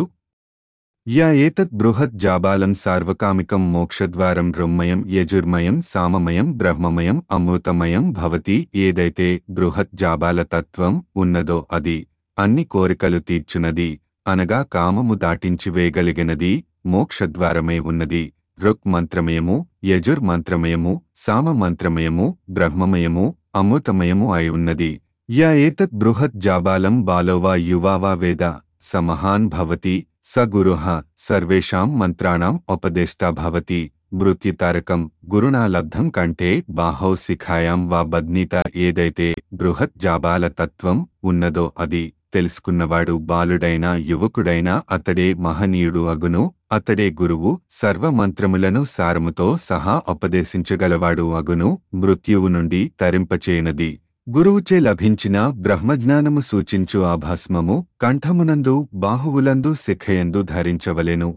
[SPEAKER 1] య ఏతత్ బృహత్ జాబాలం సార్వకామికం మోక్షద్వారం రుమ్మయం యజుర్మయం సామమయం బ్రహ్మమయం అమృతమయం భవతి ఏదైతే బృహత్ జాబాల తత్వం ఉన్నదో అది అన్ని కోరికలు తీర్చునది అనగా కామము దాటించివేయగలిగినది మోక్షద్వారమే ఉన్నది రుక్ మంత్రమయము యజుర్ మంత్రమయము సామ మంత్రమయము బ్రహ్మమయము అమృతమయము అయి ఉన్నది య ఏతత్ బృహత్ జాబాలం బాలోవా యువావా వేద స మహాన్ భవతి స గురుః సర్వేషాం మంత్రాణం ఉపదేష్టా భవతి మృత్యుతారకం గురుణా లబ్ధం కంటే బాహౌ శిఖాయాం వా బద్నీత ఏదైతే బృహత్ జాబాల తత్వం ఉన్నదో అది తెలుసుకున్నవాడు బాలుడైన యువకుడైన అతడే మహనీయుడు అగును అతడే గురువు సర్వమంత్రములను సారముతో సహా ఉపదేశించగలవాడు అగును మృత్యువు నుండి తరింపచేయనది గురువుచే లభించిన బ్రహ్మజ్ఞానము సూచించు ఆ భస్మము కంఠమునందు బాహువులందు శిఖయందు ధరించవలెను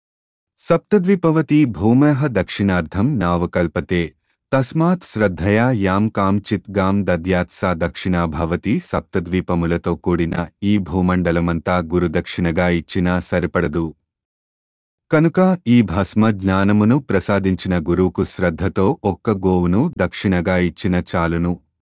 [SPEAKER 1] సప్తద్విపవతి భూమః దక్షిణార్థం నావకల్పతే తస్మాత్ శ్రద్ధయా యాం కాంచిత్ గాం దద్యాత్ సా దక్షిణా భవతి సప్తద్వీపములతో కూడిన ఈ భూమండలమంతా గురుదక్షిణగా ఇచ్చినా సరిపడదు కనుక ఈ భస్మ జ్ఞానమును ప్రసాదించిన గురువుకు శ్రద్ధతో ఒక్క గోవును దక్షిణగా ఇచ్చిన చాలును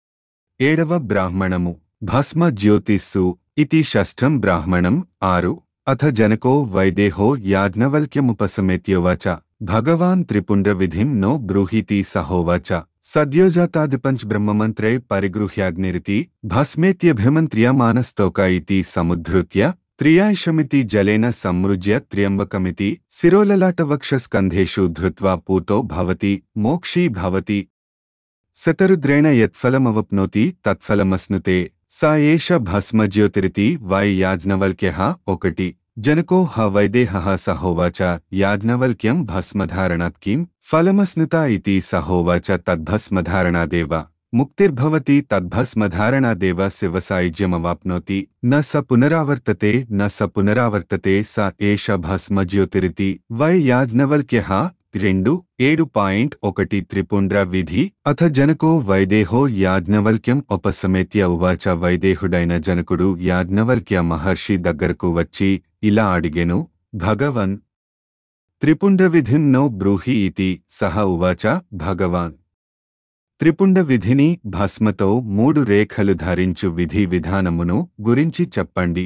[SPEAKER 1] ఏడవ బ్రాహ్మణము భస్మ జ్యోతిస్సు ఇతి షష్ఠం బ్రాహ్మణం ఆరు అథ జనకో వైదేహో యాజ్ఞవల్క్యముపసమేత్యోవాచ భగవాన్ త్రిపుండ్ర విధిం నో బ్రూహీతి సహోవాచ సద్యోజాతాదిపంచ్ బ్రహ్మమంత్రే పరిగృహ్యాగ్నిరితి భస్మేత్యభిమంత్రియమానస్తోక ఇతి సముద్ధృత్య త్రియాయషమితి జలేన సమ్మృజ్య త్ర్యంబకమితి శిరోలలాటవక్షస్కంధేషు ధృత్వా పూతో భవతి మోక్షీ భవతి శతరుద్రేణ యత్ఫలమవప్నోతి తత్ఫలమస్నుతే సా ఏష భస్మజ్యోతిరితి వై యాజ్ఞవల్క్య ఒకటి జనకో హ వైదేహ సహోవాచ యాజ్ఞవల్క్యం భస్మధారణాత్ కిం ఫలమస్నుత ఇతి సహోవాచ తద్భస్మధారణాదేవ ముక్తిర్భవతి తద్భస్మధారణాదేవ శివసాయుజ్యమవాప్నోతి న స పునరావర్తతే న స పునరావర్తతే స ఏష భస్మజ్యోతిరితి వై యాజ్ఞవల్క్య రెండు ఏడు పాయింట్ ఒకటి త్రిపుండ్ర విధి అథ జనకో వైదేహో యాజ్ఞవల్క్యం ఉపసమేత్య ఉవాచ వైదేహుడైన జనకుడు యాజ్ఞవల్క్య మహర్షి దగ్గరకు వచ్చి ఇలా అడిగెను భగవన్ త్రిపుండ్ర విధిం నో బ్రూహి ఇతి సహ ఉవాచ భగవాన్ త్రిపుండ విధిని భస్మతో మూడు రేఖలు ధరించు విధి విధానమును గురించి చెప్పండి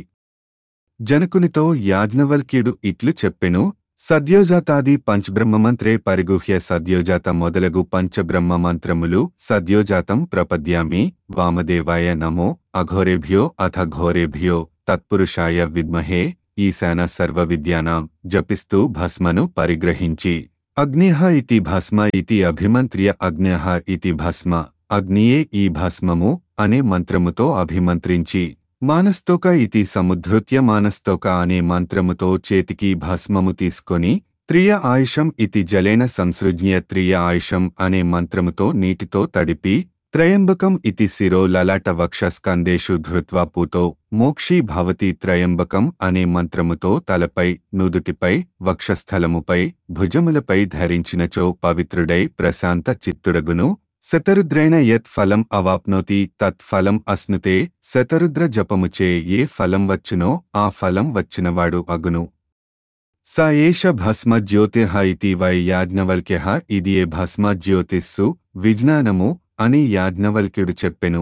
[SPEAKER 1] జనకునితో యాజ్ఞవల్క్యుడు ఇట్లు చెప్పెను సద్యోజాతాది పంచబ్రహ్మమంత్రే పరిగుహ్య సద్యోజాత మొదలగు పంచబ్రహ్మ మంత్రములు సద్యోజాతం ప్రపద్యామి వామదేవాయ నమో అఘోరేభ్యో అథ ఘోరేభ్యో తత్పురుషాయ విద్మహే ఈశాన సర్వ విద్యానాం జపిస్తూ భస్మను పరిగ్రహించి అగ్నిః ఇతి భస్మ ఇతి అభిమంత్ర్య అగ్న్యః ఇతి భస్మ అగ్నియే ఈ భస్మము అనే మంత్రముతో అభిమంత్రించి మానస్తోక ఇతి సముద్ధృత్య మానస్తోక అనే మంత్రముతో చేతికి భస్మము తీసుకొని త్రియ ఆయుషం ఇతి జలేన సంసృజ్ఞ్య త్రియ ఆయుషం అనే మంత్రముతో నీటితో తడిపి త్రయంబకం ఇతి శిరో లలాట వక్షస్కందేషు ధృత్వా పూతో మోక్షీ భవతి త్రయంబకం అనే మంత్రముతో తలపై నుదుటిపై వక్షస్థలముపై భుజములపై ధరించినచో పవిత్రుడై ప్రశాంత చిత్తుడగును శతరుద్రైన యత్ ఫలం అవాప్నోతి తత్ ఫలం అస్నుతే శతరుద్ర జపముచే ఏ ఫలం వచ్చునో ఆ ఫలం వచ్చినవాడు అగును స ఏష భస్మ జ్యోతిః ఇతి వై యాజ్ఞవల్క్య ఇది ఏ భస్మ జ్యోతిస్సు విజ్ఞానము అని యాజ్ఞవల్క్యుడు చెప్పెను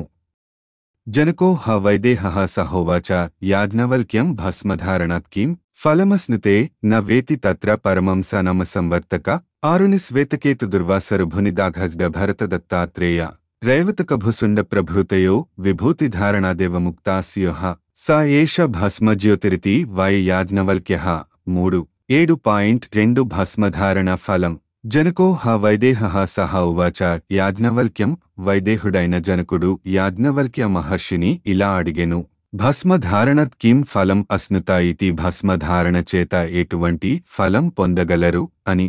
[SPEAKER 1] జనకో హ వైదేహ సహోవాచ యాజ్ఞవల్క్యం భస్మధారణాత్ కిం ఫలమస్నుతే న వేతి తత్ర పరమం స నమ సంవర్తక ఆరుని శ్వేతకేతు దుర్వాసరుభునిదాఘజ్డ భరతదత్తాత్రేయ రైవతకభుసుండ ప్రభృతయో విభూతిధారణాదేవ స్యోహ స ఏష భస్మజ్యోతిరితి వై యాజ్ఞవల్క్య మూడు ఏడు పాయింట్ రెండు భస్మధారణ ఫలం జనకో హ వైదేహ సహ ఉవాచ యాజ్ఞవల్క్యం వైదేహుడైన జనకుడు యాజ్ఞవల్క్య మహర్షిని ఇలా అడిగెను భస్మధారణత్ కిం ఫలం అస్నుత ఇతి భస్మధారణ చేత ఎటువంటి ఫలం పొందగలరు అని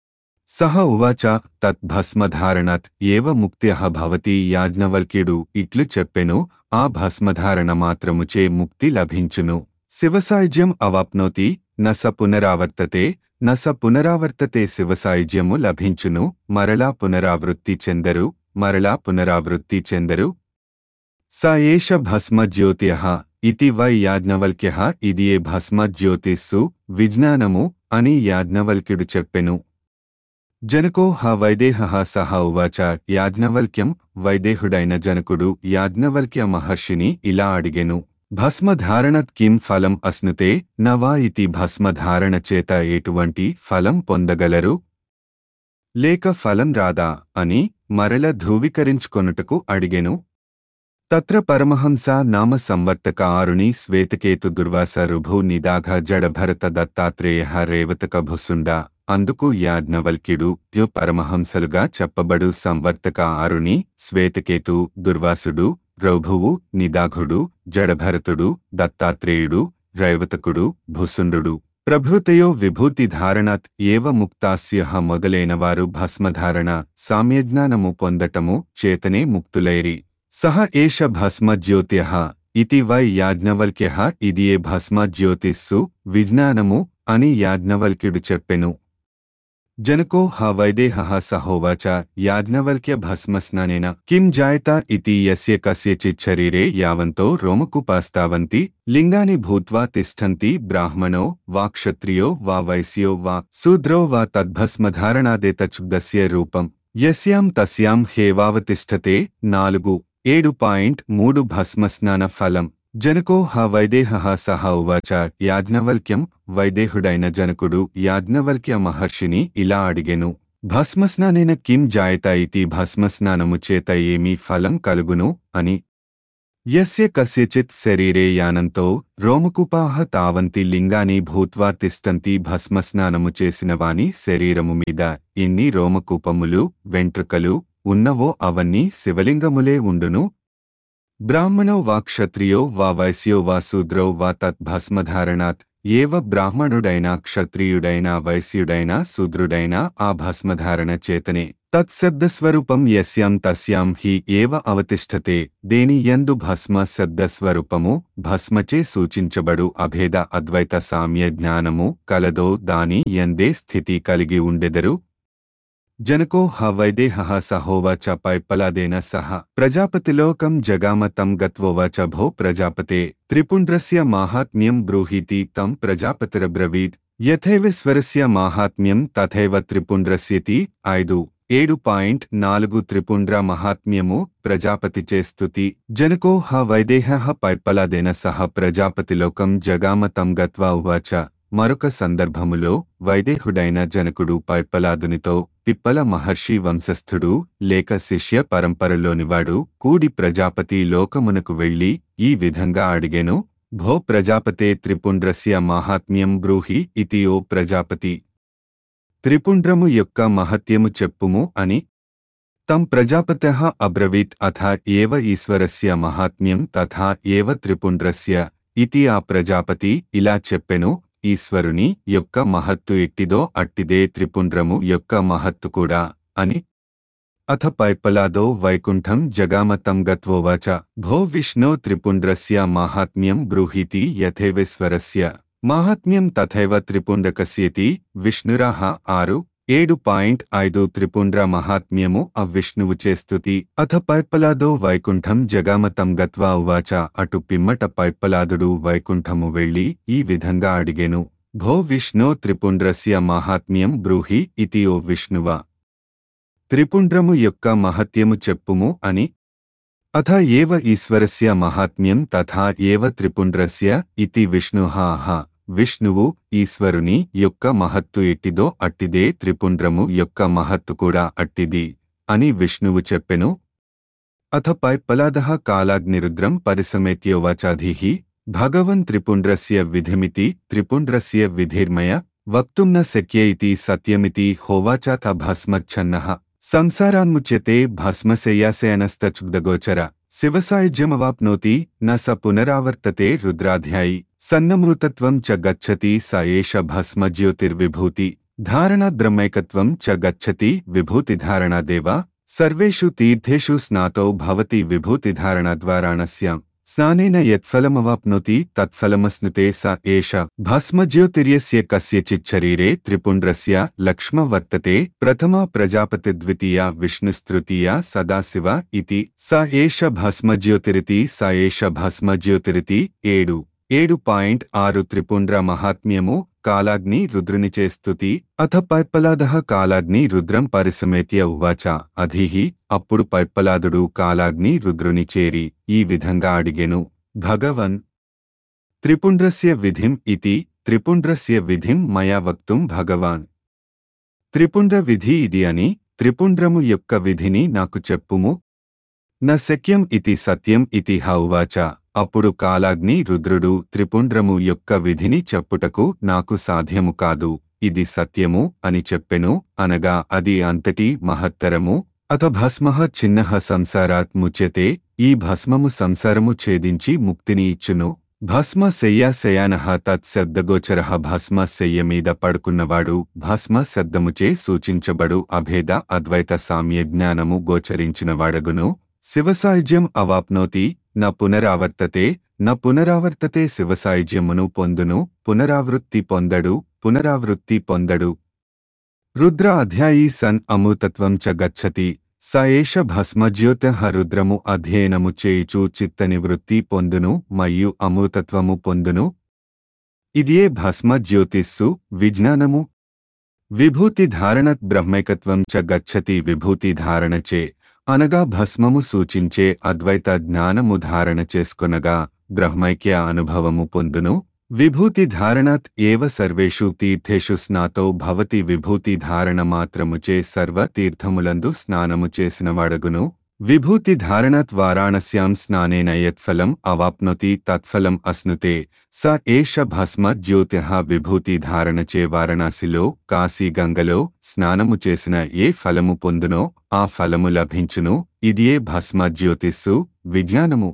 [SPEAKER 1] సహ ఉవాచ తత్ భస్మధారణత్ ఏవ ముక్త్యః భవతి యాజ్ఞవల్క్యుడు ఇట్లు చెప్పెను ఆ భస్మధారణ మాత్రముచే ముక్తి లభించును శివసాయుజ్యం అవాప్నోతి న స పునరావర్తతే న స పునరావర్తతే శివసాయుజ్యము లభించును మరలా పునరావృత్తి చెందరు మరలా పునరావృత్తి చెందరు స ఏష భస్మ జ్యోతిః ఇతి వై యాజ్ఞవల్క్య ఇది ఏ భస్మ జ్యోతిస్సు విజ్ఞానము అని యాజ్ఞవల్క్యుడు చెప్పెను జనకో హ వైదేహ సహ ఉవాచ యాజ్ఞవల్క్యం వైదేహుడైన జనకుడు యాజ్ఞవల్క్య మహర్షిని ఇలా అడిగెను భస్మధారణత్ కిం ఫలం అస్నుతే నవా ఇతి భస్మధారణ చేత ఎటువంటి ఫలం పొందగలరు లేక ఫలం రాదా అని మరల ధృవీకరించుకొనుటకు అడిగెను తత్ర పరమహంస నామ సంవర్తక ఆరుని శ్వేతకేతు దుర్వాస రుభు నిదాఘ జడభరత దత్తాత్రేయ రేవతక భుసుండ అందుకు యాజ్ఞవల్క్యుడు యు పరమహంసలుగా చెప్పబడు సంవర్తక ఆరుని శ్వేతకేతు దుర్వాసుడు రౌభువు నిదాఘుడు జడభరతుడు దత్తాత్రేయుడు రైవతకుడు భుసుండు ప్రభృతయో విభూతి ధారణాత్ ఏవ ముక్తాస్య మొదలైనవారు భస్మధారణ సామ్యజ్ఞానము పొందటము చేతనే ముక్తులైరి సహ ఏష భస్మ జ్యోతిః ఇతి వై యాజ్ఞవల్క్యః ఇదియే భస్మ జ్యోతిస్సు విజ్ఞానము అని యాజ్ఞవల్క్యుడు చెప్పెను జనకో హ వైదేహ సహోవాచ యాజ్ఞవల్క్య భస్మస్నానేన కిం జాయత ఇతి యస్య కస్యచిత్ శరీరే యావంతో రోమకుపాస్తావంతి లింగాని భూత్వా తిష్టంతి బ్రాహ్మణో వా క్షత్రియో వా వైశ్యో వా శూద్రో వా తద్భస్మధారణాదేతచుగ్ధస్య రూపం యస్యాం తస్యాం హేవావతిష్టతే నాలుగు ఏడు పాయింట్ మూడు భస్మస్నాన ఫలం జనకో హ వైదేహ సహ ఉవాచ యాజ్ఞవల్క్యం వైదేహుడైన జనకుడు యాజ్ఞవల్క్య మహర్షిని ఇలా అడిగెను భస్మస్నానేన కిం జాయత ఇతి భస్మస్నానము చేత ఏమీ ఫలం కలుగును అని యస్య కస్యచిత్ శరీరే యానంతో రోమకుపాహ తావంతి లింగాని భూత్వా తిష్టంతి భస్మస్నానము చేసిన వాని శరీరము మీద ఇన్ని రోమకూపములు వెంట్రుకలు ఉన్నవో అవన్నీ శివలింగములే ఉండును బ్రాహ్మణో వా క్షత్రియో వా వైశ్యో వా శూద్రో వా తత్ భస్మధారణాత్ ఏవ బ్రాహ్మణుడైన క్షత్రియుడైన వైశ్యుడైన శూద్రుడైన ఆ భస్మధారణ చేతనే తత్శబ్దస్వరూపం యస్యాం తస్యాం హి ఏవ అవతిష్టతే దేని యందు భస్మ శబ్దస్వరూపము భస్మచే సూచించబడు అభేద అద్వైత సామ్య జ్ఞానము కలదో దాని యందే స్థితి కలిగి ఉండెదరు జనకో హ వైదేహ సహోవాచ పైప్పలాదేన సహ ప్రజాపతిలోకం జగామ తం గత్వోవాచ భో ప్రజాపతే త్రిపుండ్రస్య మాహాత్మ్యం బ్రూహీతి తం ప్రజాపతిరబ్రవీద్ యథైవేశ్వరస్య మాహాత్మ్యం తథైవ త్రిపుండ్రస్యతి ఐదు ఏడు పాయింట్ నాలుగు త్రిపుండ్ర మహాత్మ్యము ప్రజాపతి చేస్తుతి జనకో హ వైదేహ పైప్పలాదేన సహ ప్రజాపతిలోకం జగామ తం గత్వా ఉవాచ మరొక సందర్భములో వైదేహుడైన జనకుడు పైప్పలాదునితో పిప్పల మహర్షి వంశస్థుడు లేక శిష్య పరంపరలోనివాడు కూడి ప్రజాపతి లోకమునకు వెళ్లి ఈ విధంగా అడిగెను భో ప్రజాపతే త్రిపుండ్రస్య మాహాత్మ్యం బ్రూహి ఇతి ఓ ప్రజాపతి త్రిపుండ్రము యొక్క మహత్యము చెప్పుము అని తం ప్రజాపత అబ్రవీత్ అథ ఏవ ఈశ్వరస్య మహాత్మ్యం తథా ఏవ త్రిపుండ్రస్య ఇతి ఆ ప్రజాపతి ఇలా చెప్పెను ఈశ్వరుని యొక్క మహత్తు ఎట్టిదో అట్టిదే త్రిపుండ్రము యొక్క మహత్తు కూడా అని అథ పైపలాదో వైకుంఠం జగామతం గత్వోవాచ భో విష్ణో త్రిపుండ్రస్య మాహాత్మ్యం బ్రూహీతి యథైవేశ్వరస్య మాహాత్మ్యం తథైవ త్రిపుండ్రకస్యేతి విష్ణురాహ ఆరు ఏడు పాయింట్ ఐదు త్రిపుండ్ర మహాత్మ్యము అవిష్ణువు చేస్తుతి అథ పైప్పలాదో వైకుంఠం జగామతం గత్వా ఉవాచ అటు పిమ్మట పైప్పలాదుడు వైకుంఠము వెళ్లి ఈ విధంగా అడిగెను భో విష్ణో త్రిపుండ్రస్య మాహాత్మ్యం బ్రూహి ఇతి ఓ విష్ణువ త్రిపుండ్రము యొక్క మహత్యము చెప్పుము అని అథ ఏవ ఈశ్వరస్య మహాత్మ్యం తథా ఏవ త్రిపుండ్రస్య ఇతి విష్ణుహాహ విష్ణువు ఈశ్వరుని యొక్క మహత్తు ఎట్టిదో అట్టిదే త్రిపుండ్రము యొక్క మహత్తు కూడా అట్టిది అని విష్ణువు చెప్పెను అథ పైప్పలాదః కాలాగ్నిరుద్రం పరిసమేత్యోవాచాధీః భగవన్ త్రిపుండ్రస్య విధిమితి త్రిపుండ్రస్య విధిర్మయ వక్తుం న శక్య ఇతి సత్యమితి హోవాచాథ భస్మచ్ఛన్నః సంసారాన్ముచ్యతే భస్మశయ్యాశయనస్తచుగ్ధగోచర శివసాయుజ్యమవాప్నోతి న స పునరావర్తతే రుద్రాధ్యాయి సన్నమృతత్వం చ గచ్చతి స ఏష భస్మజ్యోతిర్విభూతి ధారణాద్రమైకత్వం చ గచ్చతి విభూతిధారణాదేవ సర్వేషు తీర్థేషు స్నాతో భవతి విభూతిధారణద్వారాణస్యాం స్నానేన యత్ఫలమవాప్నోతి తత్ఫలమస్నుతే స ఏష భస్మజ్యోతిర్యస్య కస్యచిత్ శరీరే త్రిపుండ్రస్య లక్ష్మ వర్తతే ప్రథమా ప్రజాపతి ద్వితీయ విష్ణుస్తృతీయ సదాశివ ఇతి స ఏష భస్మజ్యోతిరితి స ఏష భస్మజ్యోతిరితి ఏడు ఏడు పాయింట్ ఆరు త్రిపుండ్ర మహాత్మ్యము కాలాగ్ని రుద్రుని చేస్తుతి అథ పైప్పలాద కాలాగ్ని రుద్రం పరిసమేత్య ఉవాచ అధీహి అప్పుడు పైప్పలాదుడు కాలాగ్ని రుద్రుని చేరి ఈ విధంగా అడిగెను భగవన్ త్రిపుండ్రస్య విధిం ఇతి త్రిపుండ్రస్య విధిం మయా వక్తుం భగవాన్ త్రిపుండ్ర విధి ఇది అని త్రిపుండ్రము యొక్క విధిని నాకు చెప్పుము న శక్యం ఇతి సత్యం ఇతి హ ఉవాచ అప్పుడు కాలాగ్ని రుద్రుడు త్రిపుండ్రము యొక్క విధిని చెప్పుటకు నాకు సాధ్యము కాదు ఇది సత్యము అని చెప్పెను అనగా అది అంతటి మహత్తరము అత భస్మః చిన్నః సంసారాత్ ముచ్యతే ఈ భస్మము సంసారము ఛేదించి ముక్తిని ఇచ్చును భస్మ శయ్య శయాన తత్శబ్దగోచర భస్మ శయ్య మీద పడుకున్నవాడు భస్మ శబ్దముచే సూచించబడు అభేద అద్వైత సామ్య జ్ఞానము గోచరించినవాడగును శివసాయుజ్యం అవాప్నోతి న పునరావర్తతే న పునరావర్తతే శివసాయుజ్యమును పొందును పునరావృత్తి పొందడు పునరావృత్తి పొందడు రుద్ర అధ్యాయీ సన్ అమృతత్వం చ గచ్చతి స ఏష భస్మజ్యోత రుద్రము అధ్యయనము చేయుచు చిత్త నివృత్తి పొందును మరియు అమృతత్వము పొందును ఇదియే భస్మ జ్యోతిస్సు విజ్ఞానము విభూతి ధారణత్ బ్రహ్మైకత్వం చ గచ్చతి విభూతి ధారణచే అనగా భస్మము సూచించే అద్వైత జ్ఞానము ధారణ చేసుకొనగా బ్రహ్మైక్య అనుభవము పొందును విభూతి ధారణాత్ ఏవ సర్వేషు తీర్థేషు స్నాతో భవతి విభూతి ధారణ మాత్రముచే సర్వ తీర్థములందు స్నానము చేసినవాడగును విభూతి ధారణాత్ వారాణస్యాం స్నానేన యత్ఫలం అవాప్నోతి తత్ఫలం అస్నుతే స ఏష భస్మ జ్యోతిః విభూతి ధారణచే వారణాసిలో కాశీ గంగలో స్నానము చేసిన ఏ ఫలము పొందునో ఆ ఫలము లభించును ఇదియే భస్మ జ్యోతిస్సు విజ్ఞానము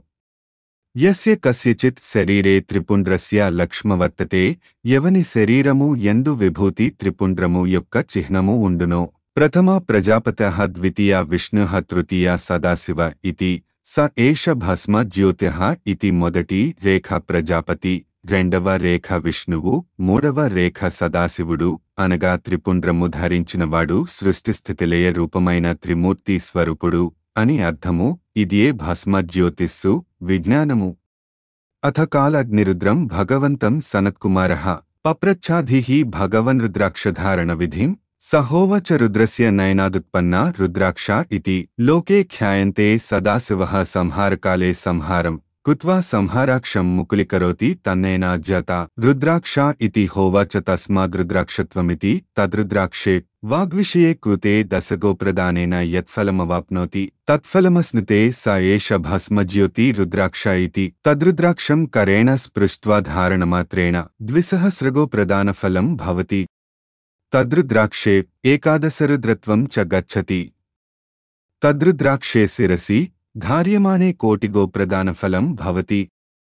[SPEAKER 1] యస్య కస్యచిత్ శరీరే త్రిపుండ్రస్య లక్ష్మవర్తతే ఎవని శరీరము ఎందు విభూతి త్రిపుండ్రము యొక్క చిహ్నము ఉండునో ప్రథమ ప్రజాపత ద్వితీయ విష్ణు తృతీయ సదాశివ ఇతి స ఏష భస్మ జ్యోతిః ఇతి మొదటి రేఖ ప్రజాపతి రెండవ రేఖ విష్ణువు మూడవ రేఖ సదాశివుడు అనగా త్రిపుండ్రము ధరించినవాడు సృష్టిస్థితిలయ రూపమైన త్రిమూర్తి స్వరూపుడు అని అర్థము ఇదియే భస్మ జ్యోతిస్సు విజ్ఞానము అథ కాలగ్నిరుద్రం భగవంతం సనత్కుమారః పప్రచ్ఛాధిః భగవన్ రుద్రాక్షధారణ విధిం సహోవచ రుద్రస్య నయనాదుత్పన్నా రుద్రాక్ష ఇతి లోకే ఖ్యాయంతే సదాశివః సంహారకాలే సంహారం కుత్వా సంహారాక్షం ముకులికరోతి తన్నేనా జత రుద్రాక్ష ఇతి హోవాచ తస్మాద్రుద్రాక్షత్వమితి తద్రుద్రాక్షే వాగ్విషయే కృతే దశగోప్రదానేన యత్ఫలమవాప్నోతి తత్ఫలమస్నుతే స ఏష భస్మజ్యోతి రుద్రాక్ష ఇతి తద్రుద్రాక్షం కరేణ స్పృష్ట్వా ధారణమాత్రేణ ద్విసహస్రగోప్రదానఫలం భవతి తద్రుద్రాక్షే ఏకాదశరుద్రత్వం చ గచ్చతి తద్రుద్రాక్షే శిరసి ధార్యమాణే కోటిగోప్రదానఫలం భవతి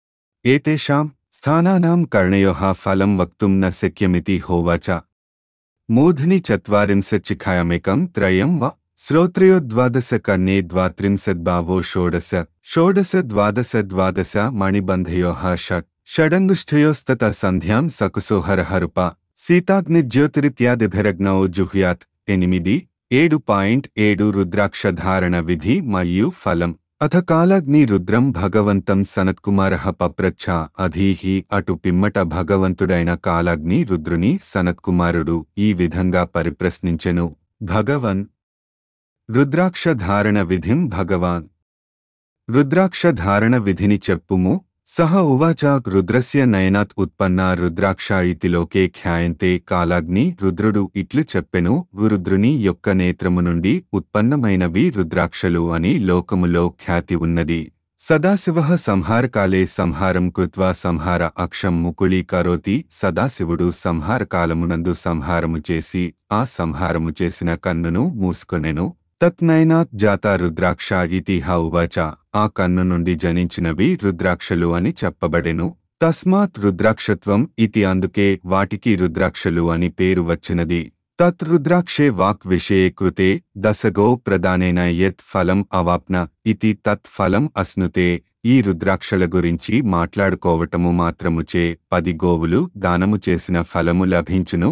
[SPEAKER 1] ఏతేషాం స్థానానాం కర్ణయోః ఫలం వక్తుం న శక్యమితి హోవాచ మూర్ధ్ని చత్వారింశచ్చిఖాయమేకం త్రయం వ శ్రోత్రయోద్వాదశ కర్ణే ద్వాత్రింశద్భావో షోడశ షోడశ ద్వాదశ ద్వాదశ మణిబంధయోః షట్ షడంగుష్ఠయోస్తత సంధ్యాం సకుసోహరహరుప సీతాగ్నిజ్యోతిరిత్యాదిభిరగ్నౌ జుహ్యాత్ ఎనిమిది ఏడు పాయింట్ ఏడు రుద్రాక్ష ధారణ విధి మరియు ఫలం అథ కాలగ్ని రుద్రం భగవంతం సనత్కుమారః పప్రచ్ఛ అధీహి అటు పిమ్మట భగవంతుడైన కాలగ్ని రుద్రుని సనత్కుమారుడు ఈ విధంగా పరిప్రశ్నించెను భగవన్ రుద్రాక్ష ధారణ విధిం భగవాన్ రుద్రాక్ష ధారణ విధిని చెప్పుము సహ ఉవాచ రుద్రస్య నయనాత్ ఉత్పన్నా రుద్రాక్ష ఇతి లోకే ఖ్యాయంతే కాలాగ్ని రుద్రుడు ఇట్లు చెప్పెను రుద్రుని యొక్క నేత్రము నుండి ఉత్పన్నమైనవి రుద్రాక్షలు అని లోకములో ఖ్యాతి ఉన్నది సదాశివ సంహారకాలే సంహారం కృత్వా సంహార అక్షం ముకుళీకరోతి సదాశివుడు సంహారకాలమునందు సంహారము చేసి ఆ సంహారము చేసిన కన్నును మూసుకొనెను తత్నైనాత్ జాతా రుద్రాక్ష ఇతి హ ఉవాచ ఆ కన్ను నుండి జనించినవి రుద్రాక్షలు అని చెప్పబడెను తస్మాత్ రుద్రాక్షత్వం ఇతి అందుకే వాటికి రుద్రాక్షలు అని పేరు వచ్చినది తత్ రుద్రాక్షే వాక్ విషయే కృతే దశగో ప్రదానేన యత్ ఫలం అవాప్న ఇతి తత్ ఫలం అస్నుతే ఈ రుద్రాక్షల గురించి మాట్లాడుకోవటము మాత్రముచే పది గోవులు దానము చేసిన ఫలము లభించును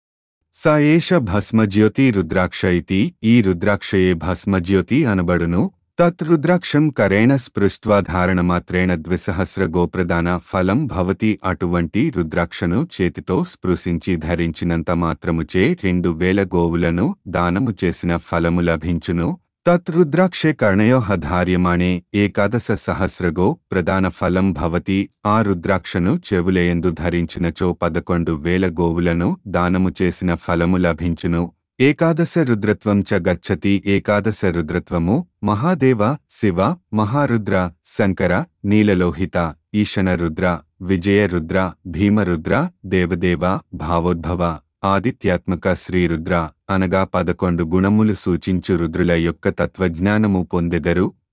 [SPEAKER 1] స ఏష భస్మజ్యోతి రుద్రాక్ష ఇతి ఈ రుద్రాక్షయే భస్మజ్యోతి అనబడును తత్ రుద్రాక్షం కరేణ స్పృష్ట్వా ధారణమాత్రేణ ద్విసహస్ర గోప్రదాన ఫలం భవతి అటువంటి రుద్రాక్షను చేతితో స్పృశించి ధరించినంత మాత్రముచే రెండు వేల గోవులను దానము చేసిన ఫలము లభించును తత్ రుద్రాక్షే కర్ణయో ధార్యమాణే ఏకాదశ సహస్రగో ప్రధాన ఫలం భవతి ఆ రుద్రాక్షను చెవులయందు ధరించినచో పదకొండు వేల గోవులను దానము చేసిన ఫలము లభించును ఏకాదశ రుద్రత్వం చ గచ్చతి ఏకాదశ రుద్రత్వము మహాదేవ శివ మహారుద్ర శంకర నీలలోహిత ఈశన రుద్ర విజయరుద్ర భీమరుద్ర దేవదేవ భావోద్భవ ఆదిత్యాత్మక శ్రీరుద్ర అనగా పదకొండు గుణములు సూచించు రుద్రుల యొక్క తత్వజ్ఞానము పొందెదరు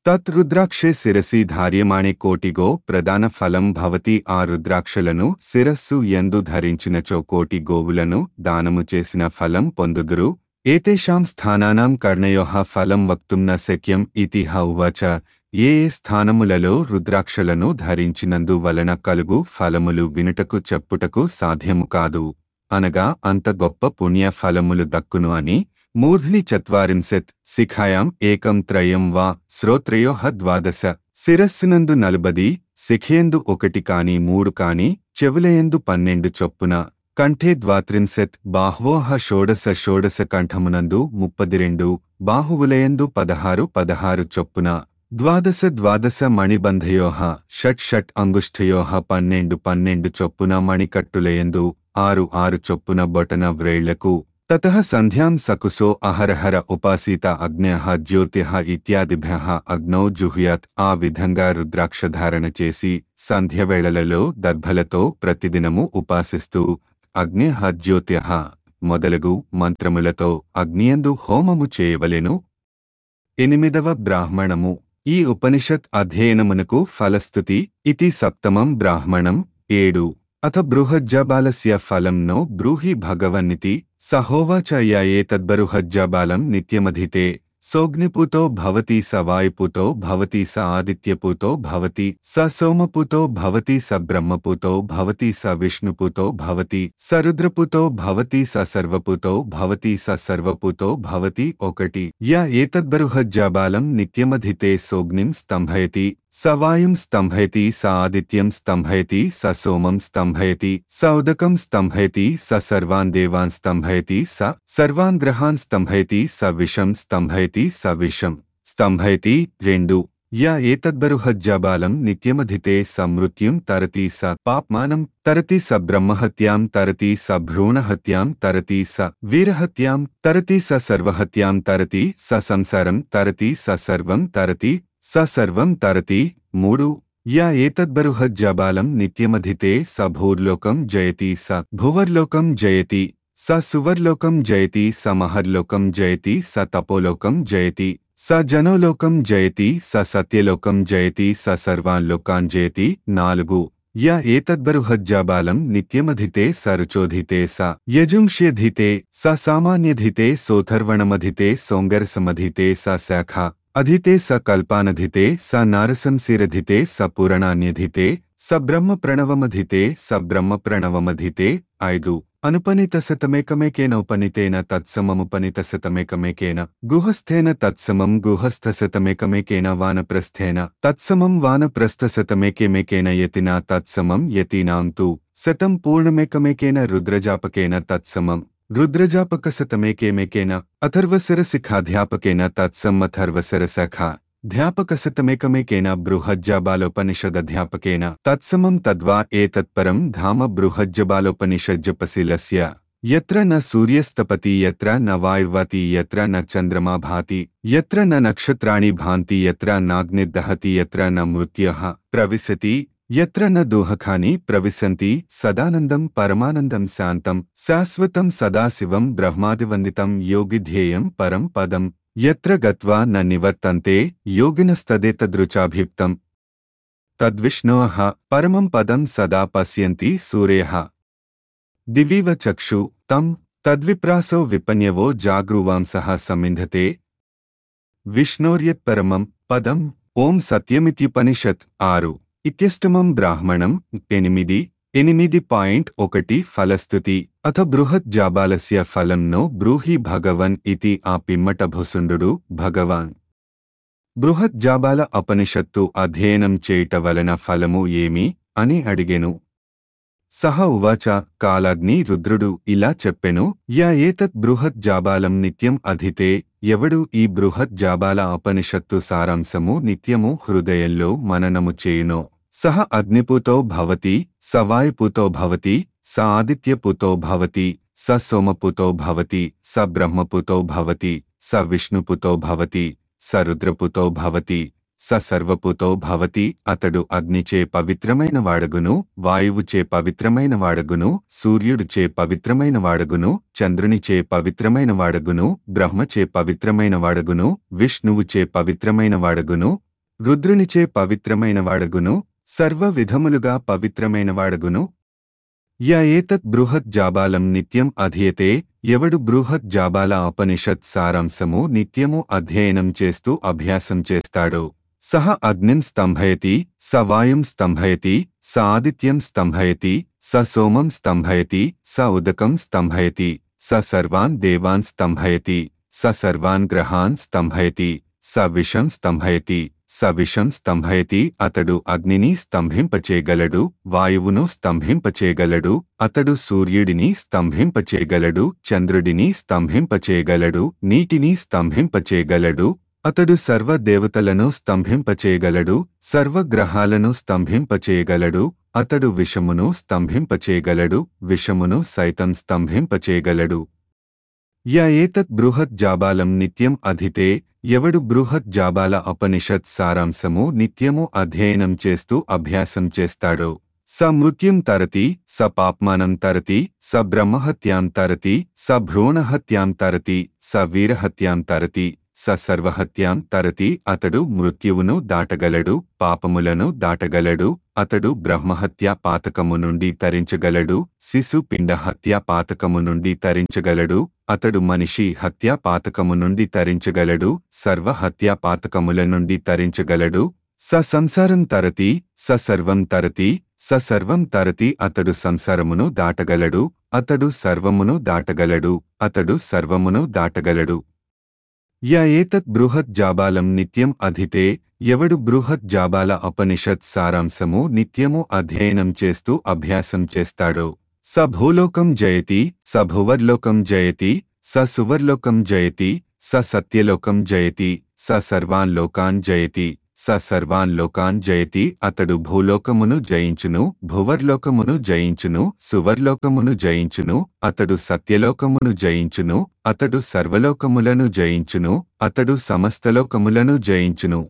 [SPEAKER 1] తత్ రుద్రాక్షే శిరసి ధార్యమాణే కోటిగో ప్రధాన ఫలం భవతి ఆ రుద్రాక్షలను శిరస్సు ఎందు ధరించినచో కోటి గోవులను దానము చేసిన ఫలం పొందుదురు ఏతేషాం స్థానానాం కర్ణయోః ఫలం వక్తుం న శక్యం ఇతి హ ఉవాచ ఏ ఏ స్థానములలో రుద్రాక్షలను ధరించినందు వలన కలుగు ఫలములు వినుటకు చెప్పుటకు సాధ్యము కాదు అనగా అంత గొప్ప పుణ్య ఫలములు దక్కును అని మూర్ధ్ని చత్వారింశత్ శిఖాయాం ఏకం త్రయం వా శ్రోత్రయోహ ద్వాదశ శిరస్సునందు నలుబది శిఖయందు ఒకటి కాని మూడు కాని చెవులయందు పన్నెండు చొప్పున కంఠే ద్వాత్రింశత్ బాహ్వోహ షోడశ షోడశ కంఠమునందు ముప్పదిరెండు బాహువులయందు పదహారు పదహారు చొప్పున ద్వాదశ ద్వాదశ మణిబంధయోహ షట్ షట్ అంగుష్ఠయోహ పన్నెండు పన్నెండు చొప్పున మణికట్టులయందు ఆరు ఆరు చొప్పున బొటన వ్రేళ్లకు తతః సంధ్యాం సకుశో అహరహర ఉపాసీత అగ్న్యః జ్యోతిః ఇత్యాదిభ్యః అగ్నౌ జుహ్యాత్ ఆ విధంగా రుద్రాక్షధారణ చేసి సంధ్యవేళలలో దర్భలతో ప్రతిదినము ఉపాసిస్తూ అగ్న్యః జ్యోతిః మొదలగు మంత్రములతో అగ్నియందు హోమము చేయవలెను ఎనిమిదవ బ్రాహ్మణము ఈ ఉపనిషత్ అధ్యయనమునకు ఫలస్థుతి ఇతి సప్తమం బ్రాహ్మణం ఏడు అథ బృహజ్జబాలస్య ఫలం నో బ్రూహి భగవన్నితి సహోవాచ య ఏతద్బరుహజ్జబాలం నిత్యమధితే సోగ్నిపుతో భవతి స వాయుపుతో భవతి స ఆదిత్యపుతో భవతి స సోమపుతో భవతి స బ్రహ్మపుతో భవతి స విష్ణుపుతో భవతి స రుద్రపుతో భవతి స సర్వపుతో భవతి స సర్వపుతో భవతి ఒకటి య ఏతద్బరుహజ్జబాలం నిత్యమధితే సోగ్నిం స్తంభయతి స వాయుం స్తంభయతి స ఆదిత్యం స్తంభయతి స సోమం స్తంభయతి స ఉదకం స్తంభయతి స సర్వాన్ దేవాన్ స్తంభయతి స సర్వాన్ గ్రహాన్ స్తంభయతి స విషం స్తంభయతి స విషం స్తంభయతి రెండు య ఏతద్బరుహజ్జబాలం నిత్యమధితే సమృత్యుం తరతి స పాప్మానం తరతి స బ్రహ్మహత్యాం తరతి స భ్రూణహత్యాం తరతి స వీరహత్యాం తరతి స సర్వహత్యాం తరతి స సంసారం తరతి స సర్వం తరతి స సర్వం తరతి మూడు యా ఏతద్బరుహజ్జబాలం నిత్యమధితే స భూర్లోకం జయతి స భువర్లోకం జయతి స సువర్లోకం జయతి స మహర్లోకం జయతి స తపోలోకం జయతి స జనోలోకం జయతి స సత్యలోకం జయతి స సర్వాన్ లోకాన్ జయతి నాలుగు య ఏతద్బరుహజ్జాబాలం నిత్యమధితే స రుచోధితే స యజుంష్యధితే స సామాన్యధితే సోథర్వణమధితే సోంగరసమధితే స శాఖ అధితే స కల్పానధితే స నారసంశిరధితే స పురణాన్యధితే స బ్రహ్మ ప్రణవమధితే స బ్రహ్మ ప్రణవమధితే ఐదు అనుపనిత శతమేకమేకేన ఉపనితేన తత్సమముపనిత శతమేకమేకేన గుహస్థేన తత్సమం గుహస్థ శతమేకమేకేన వానప్రస్థేన తత్సమం వానప్రస్థ శతమేకేమేకేన యతినా తత్సమం యతీనాం తు శతం పూర్ణమేకమేకేన రుద్రజాపకేన తత్సమం రుద్రజాపకశతమేకేమేకేన అథర్వశిరశిఖాధ్యాపకేన తత్సమ్మథర్వశిరశఖా ధ్యాపకశతమేకమేకేన బృహజ్జాబాలోపనిషదధ్యాపకేన తత్సమం తద్వా ఏతత్పరం ధామ బృహజ్జబాలోపనిషజ్జపశిలస్య యత్ర న సూర్యస్తపతి యత్ర న వాయుర్వతి యత్ర న చంద్రమా భాతి యత్ర న నక్షత్రాణి భాంతి యత్ర నాగ్నిర్దహతి యత్ర న మృత్యః ప్రవిశతి యత్ర న దోహకాని ప్రవిశంతి సదానందం పరమానందం శాంతం శాశ్వతం సదాశివం బ్రహ్మాదివందితం యోగిధ్యేయం పరం పదం యత్ర గత్వా న నివర్తంతే యోగినస్తదేతదృచాభియుక్తం తద్విష్ణోః పరమం పదం సదా పశ్యంతి సూర్యః దివివ చక్షు తం తద్విప్రాసో విపన్యవో జాగృవాంసః సమింధతే విష్ణోర్యత్పరమం పదం ఓం సత్యమిత్యుపనిషత్ ఆరు ఇత్యష్టమం బ్రాహ్మణం ఎనిమిది ఎనిమిది పాయింట్ ఒకటి ఫలస్థుతి అథ బృహత్ జాబాలస్య ఫలం నో బ్రూహి భగవన్ ఇతి ఆ పిమ్మట భుసుండు భగవాన్ బృహత్ జాబాల ఉపనిషత్తు అధ్యయనం చేయుట వలన ఫలము ఏమి అని అడిగెను సహ ఉవాచ కాలాగ్ని రుద్రుడు ఇలా చెప్పెను యా ఏతత్ బృహత్ జాబాలం నిత్యం అధితే ఎవడు ఈ బృహత్ జాబాల ఉపనిషత్తు సారాంశము నిత్యము హృదయంలో మననము చేయునో సహ అగ్నిపుతో భవతి స వాయుపుతో భవతి స ఆదిత్యపుతో భవతి స సోమపుతో భవతి స బ్రహ్మపుతో భవతి స విష్ణుపుతో భవతి స రుద్రపుతో భవతి స సర్వపుతో భవతి అతడు అగ్నిచే పవిత్రమైన వాడగును వాయువుచే పవిత్రమైన వాడగును సూర్యుడుచే పవిత్రమైన వాడగును చంద్రునిచే పవిత్రమైన వాడగును బ్రహ్మచే పవిత్రమైన వాడగును విష్ణువుచే పవిత్రమైన వాడగును రుద్రునిచే పవిత్రమైనవాడగును సర్వ విధములుగా పవిత్రమైనవాడగును య ఏతత్ బృహత్ జాబాలం నిత్యం అధీయతే ఎవడు బృహత్ జాబాల ఉపనిషత్ సారాంశము నిత్యము అధ్యయనం చేస్తూ అభ్యాసం చేస్తాడో సహ అగ్నిం స్తంభయతి స వాయుం స్తంభయతి స ఆదిత్యం స్తంభయతి స సోమం స్తంభయతి స ఉదకం స్తంభయతి స సర్వాన్ దేవాన్ స్తంభయతి స సర్వాన్ గ్రహాన్ స్తంభయతి స విషం స్తంభయతి స విషం స్తంభయతి అతడు అగ్నిని స్తంభింపచేయగలడు వాయువును స్తంభింపచేయగలడు అతడు సూర్యుడిని స్తంభింపచేయగలడు చంద్రుడిని స్తంభింపచేయగలడు నీటిని స్తంభింపచేయగలడు అతడు సర్వ దేవతలను స్తంభింపచేయగలడు సర్వగ్రహాలను స్తంభింపచేయగలడు అతడు విషమును స్తంభింపచేయగలడు విషమును సైతం స్తంభింపచేయగలడు య ఏతత్ బృహత్ జాబాలం నిత్యం అధితే ఎవడు బృహత్ జాబాల ఉపనిషత్ సారాంశము నిత్యము అధ్యయనం చేస్తూ అభ్యాసం చేస్తాడో స మృత్యుం తరతి స పాప్మానం తరతి స బ్రహ్మహత్యాం తరతి స భ్రూణహత్యాం తరతి స వీరహత్యాం తరతి స సర్వహత్యాం తరతి అతడు మృత్యువును దాటగలడు పాపములను దాటగలడు అతడు బ్రహ్మహత్య పాతకము నుండి తరించగలడు శిశు పిండ హత్య పాతకము నుండి తరించగలడు అతడు మనిషి హత్య పాతకము నుండి తరించగలడు సర్వ హత్య పాతకముల నుండి తరించగలడు స సంసారం తరతి స సర్వం తరతి స సర్వం తరతి అతడు సంసారమును దాటగలడు అతడు సర్వమును దాటగలడు అతడు సర్వమును దాటగలడు య ఏతత్ బృహత్ జాబాలం నిత్యం అధితే ఎవడు బృహత్ జాబాల ఉపనిషత్ సారాంశము నిత్యము అధ్యయనం చేస్తూ అభ్యాసం చేస్తాడో స భూలోకం జయతి స భువర్లోకం జయతి స సువర్లోకం జయతి స సత్యలోకం జయతి స సర్వాన్ లోకాన్ జయతి స సర్వాన్ లోకాన్ జయతి అతడు భూలోకమును జయించును భువర్లోకమును జయించును సువర్లోకమును జయించును అతడు సత్యలోకమును జయించును అతడు సర్వలోకములను జయించును అతడు సమస్తలోకములను జయించును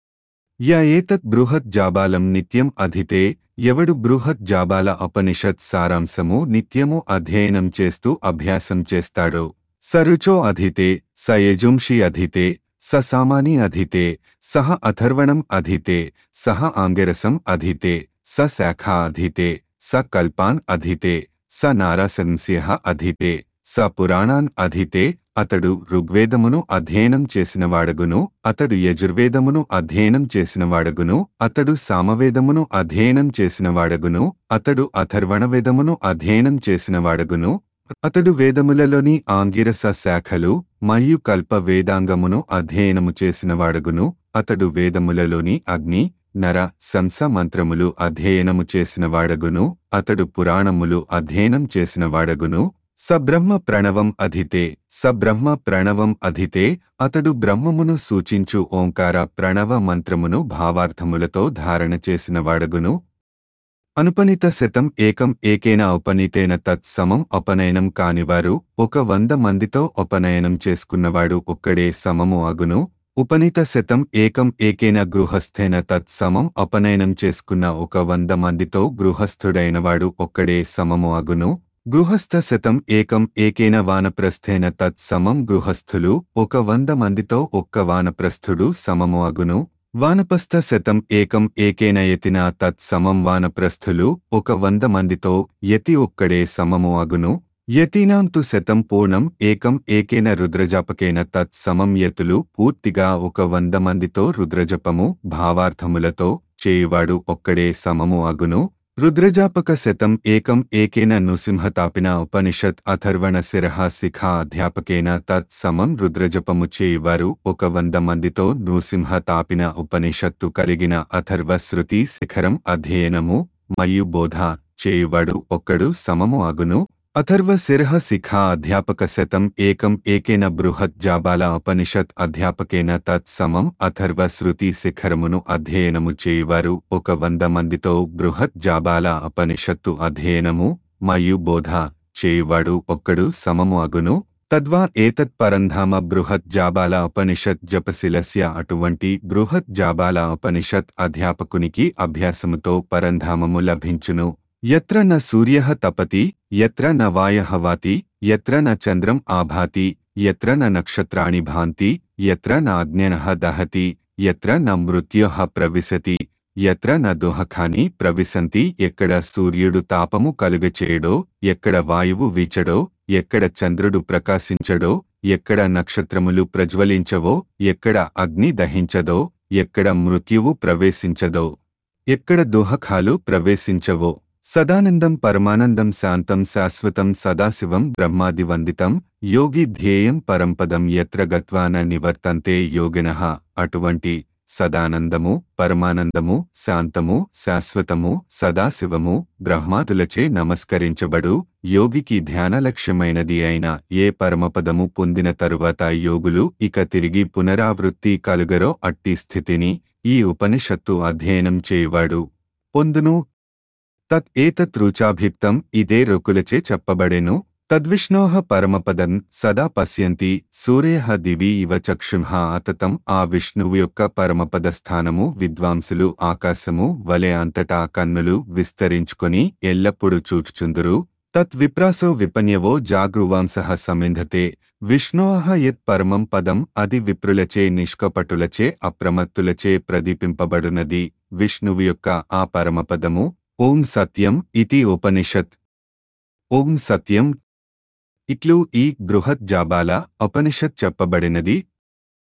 [SPEAKER 1] య ఏతత్ బృహత్ జాబాలం నిత్యం అధితే ఎవడు బృహత్ జాబాల ఉపనిషత్ సారాంశము నిత్యము అధ్యయనం చేస్తూ అభ్యాసం చేస్తాడో సరుచో అధితే స యజుంషి అధితే స సామాని అధితే సహ అథర్వణం అధితే సహ ఆంగిరసం అధితే స శాఖ అధితే స కల్పాన్ అధితే స నారాసంస్య అధితే స పురాణాన్ అధితే అతడు ఋగ్వేదమును అధ్యయనం చేసినవాడగును అతడు యజుర్వేదమును అధ్యయనం చేసినవాడగును అతడు సామవేదమును అధ్యయనం చేసినవాడగును అతడు అథర్వణవేదమును అధ్యయనం చేసినవాడగును అతడు వేదములలోని ఆంగిరస శాఖలు మరియు కల్ప వేదాంగమును అధ్యయనము చేసినవాడగును అతడు వేదములలోని అగ్ని నర సంస మంత్రములు అధ్యయనము చేసినవాడగును అతడు పురాణములు అధ్యయనం చేసినవాడగును సబ్రహ్మ ప్రణవం అధితే సబ్రహ్మ ప్రణవం అధితే అతడు బ్రహ్మమును సూచించు ఓంకార ప్రణవ మంత్రమును భావార్థములతో ధారణ చేసినవాడగును అనుపనిత శతం ఏకం ఏకేన ఉపనీతేన తత్ సమం ఉపనయనం కానివారు ఒక వంద మందితో ఉపనయనం చేసుకున్నవాడు ఒక్కడే సమము అగును ఉపనీత శతం ఏకం ఏకేన గృహస్థేన తత్ సమం ఉపనయనం చేసుకున్న ఒక వంద మందితో గృహస్థుడైనవాడు ఒక్కడే సమము అగును గృహస్థ శతం ఏకం ఏకేన వానప్రస్థేన తత్ సమం గృహస్థులు ఒక వంద మందితో ఒక్క వానప్రస్థుడు సమము అగును వానపస్థ శతం ఏకం ఏకేన యతిన తత్ సమం వానప్రస్థులు ఒక వంద మందితో యతి ఒక్కడే సమము అగును యతీనాం తు శతం పూర్ణం ఏకం ఏకేన రుద్రజాపకేన తత్ సమం యతులు పూర్తిగా ఒక వంద మందితో రుద్రజపము భావార్థములతో చేయువాడు ఒక్కడే సమము అగును రుద్రజాపక శతం ఏకం ఏకేన నృసింహతాపిన ఉపనిషత్ అథర్వణ శిరః శిఖా అధ్యాపకేన తత్ సమం రుద్రజపము చేయువారు ఒక వంద మందితో నృసింహ తాపిన ఉపనిషత్తు కలిగిన అథర్వ శృతి శిఖరం అధ్యయనము మరియు బోధ చేయువాడు ఒక్కడు సమము అగును అథర్వ శిరః శిఖా అధ్యాపక శతం ఏకం ఏకేన బృహత్ జాబాల ఉపనిషత్ అధ్యాపకేన తత్ సమం అథర్వ శృతి శిఖరమును అధ్యయనము చేయువారు ఒక వంద మందితో బృహత్ జాబాల ఉపనిషత్తు అధ్యయనము మరియు బోధ చేయువాడు ఒక్కడు సమము అగును తద్వా ఏతత్ పరంధామ బృహత్ జాబాల ఉపనిషత్ జపశిలస్య అటువంటి బృహత్ జాబాల ఉపనిషత్ అధ్యాపకునికి అభ్యాసముతో పరంధామము లభించును యత్ర న సూర్యః తపతి యత్ర న వాయః వాతి యత్ర న చంద్రం ఆభాతి యత్ర న నక్షత్రాణి భాంతి యత్ర న అగ్న్యనః దహతి ఎత్ర న మృత్యోహ ప్రవిశతి ఎత్ర న దుహఖాని ప్రవిశంతి ఎక్కడ సూర్యుడు తాపము కలుగచేయడో ఎక్కడ వాయువు వీచడో ఎక్కడ చంద్రుడు ప్రకాశించడో ఎక్కడ నక్షత్రములు ప్రజ్వలించవో ఎక్కడ అగ్ని దహించదో ఎక్కడ మృత్యువు ప్రవేశించదో ఎక్కడ దుహఖాలు ప్రవేశించవో సదానందం పరమానందం శాంతం శాశ్వతం సదాశివం బ్రహ్మాదివందితం యోగి ధ్యేయం పరంపదం ఎత్ర గత్వాన నివర్తంతే యోగినః అటువంటి సదానందము పరమానందము శాంతము శాశ్వతము సదాశివము బ్రహ్మాదులచే నమస్కరించబడు యోగికి ధ్యానలక్ష్యమైనది అయిన ఏ పరమపదము పొందిన తరువాత యోగులు ఇక తిరిగి పునరావృత్తి కలుగరో అట్టి స్థితిని ఈ ఉపనిషత్తు అధ్యయనం చేయువాడు పొందును తత్ ఏతత్రుచాభిక్తం ఇదే రుకులచే చెప్పబడెను తద్విష్ణోః పరమపదం సదా పశ్యంతి సూర్యః దివి ఇవ చక్షుంహ అతతం ఆ విష్ణువు యొక్క పరమపద స్థానము విద్వాంసులు ఆకాశము వలె అంతటా కన్నులు విస్తరించుకొని ఎల్లప్పుడూ చూచుచుందురు తత్ విప్రాసో విపన్యవో జాగృవాంసః సమింధతే విష్ణోః యత్ పరమం పదం అది విప్రులచే నిష్కపటులచే అప్రమత్తులచే ప్రదీపింపబడునది విష్ణువు యొక్క ఆ పరమపదము ఓం సత్యం ఇతి ఉపనిషత్ ఓం సత్యం ఇట్లు ఈ బృహత్ జాబాల ఉపనిషత్ చెప్పబడినది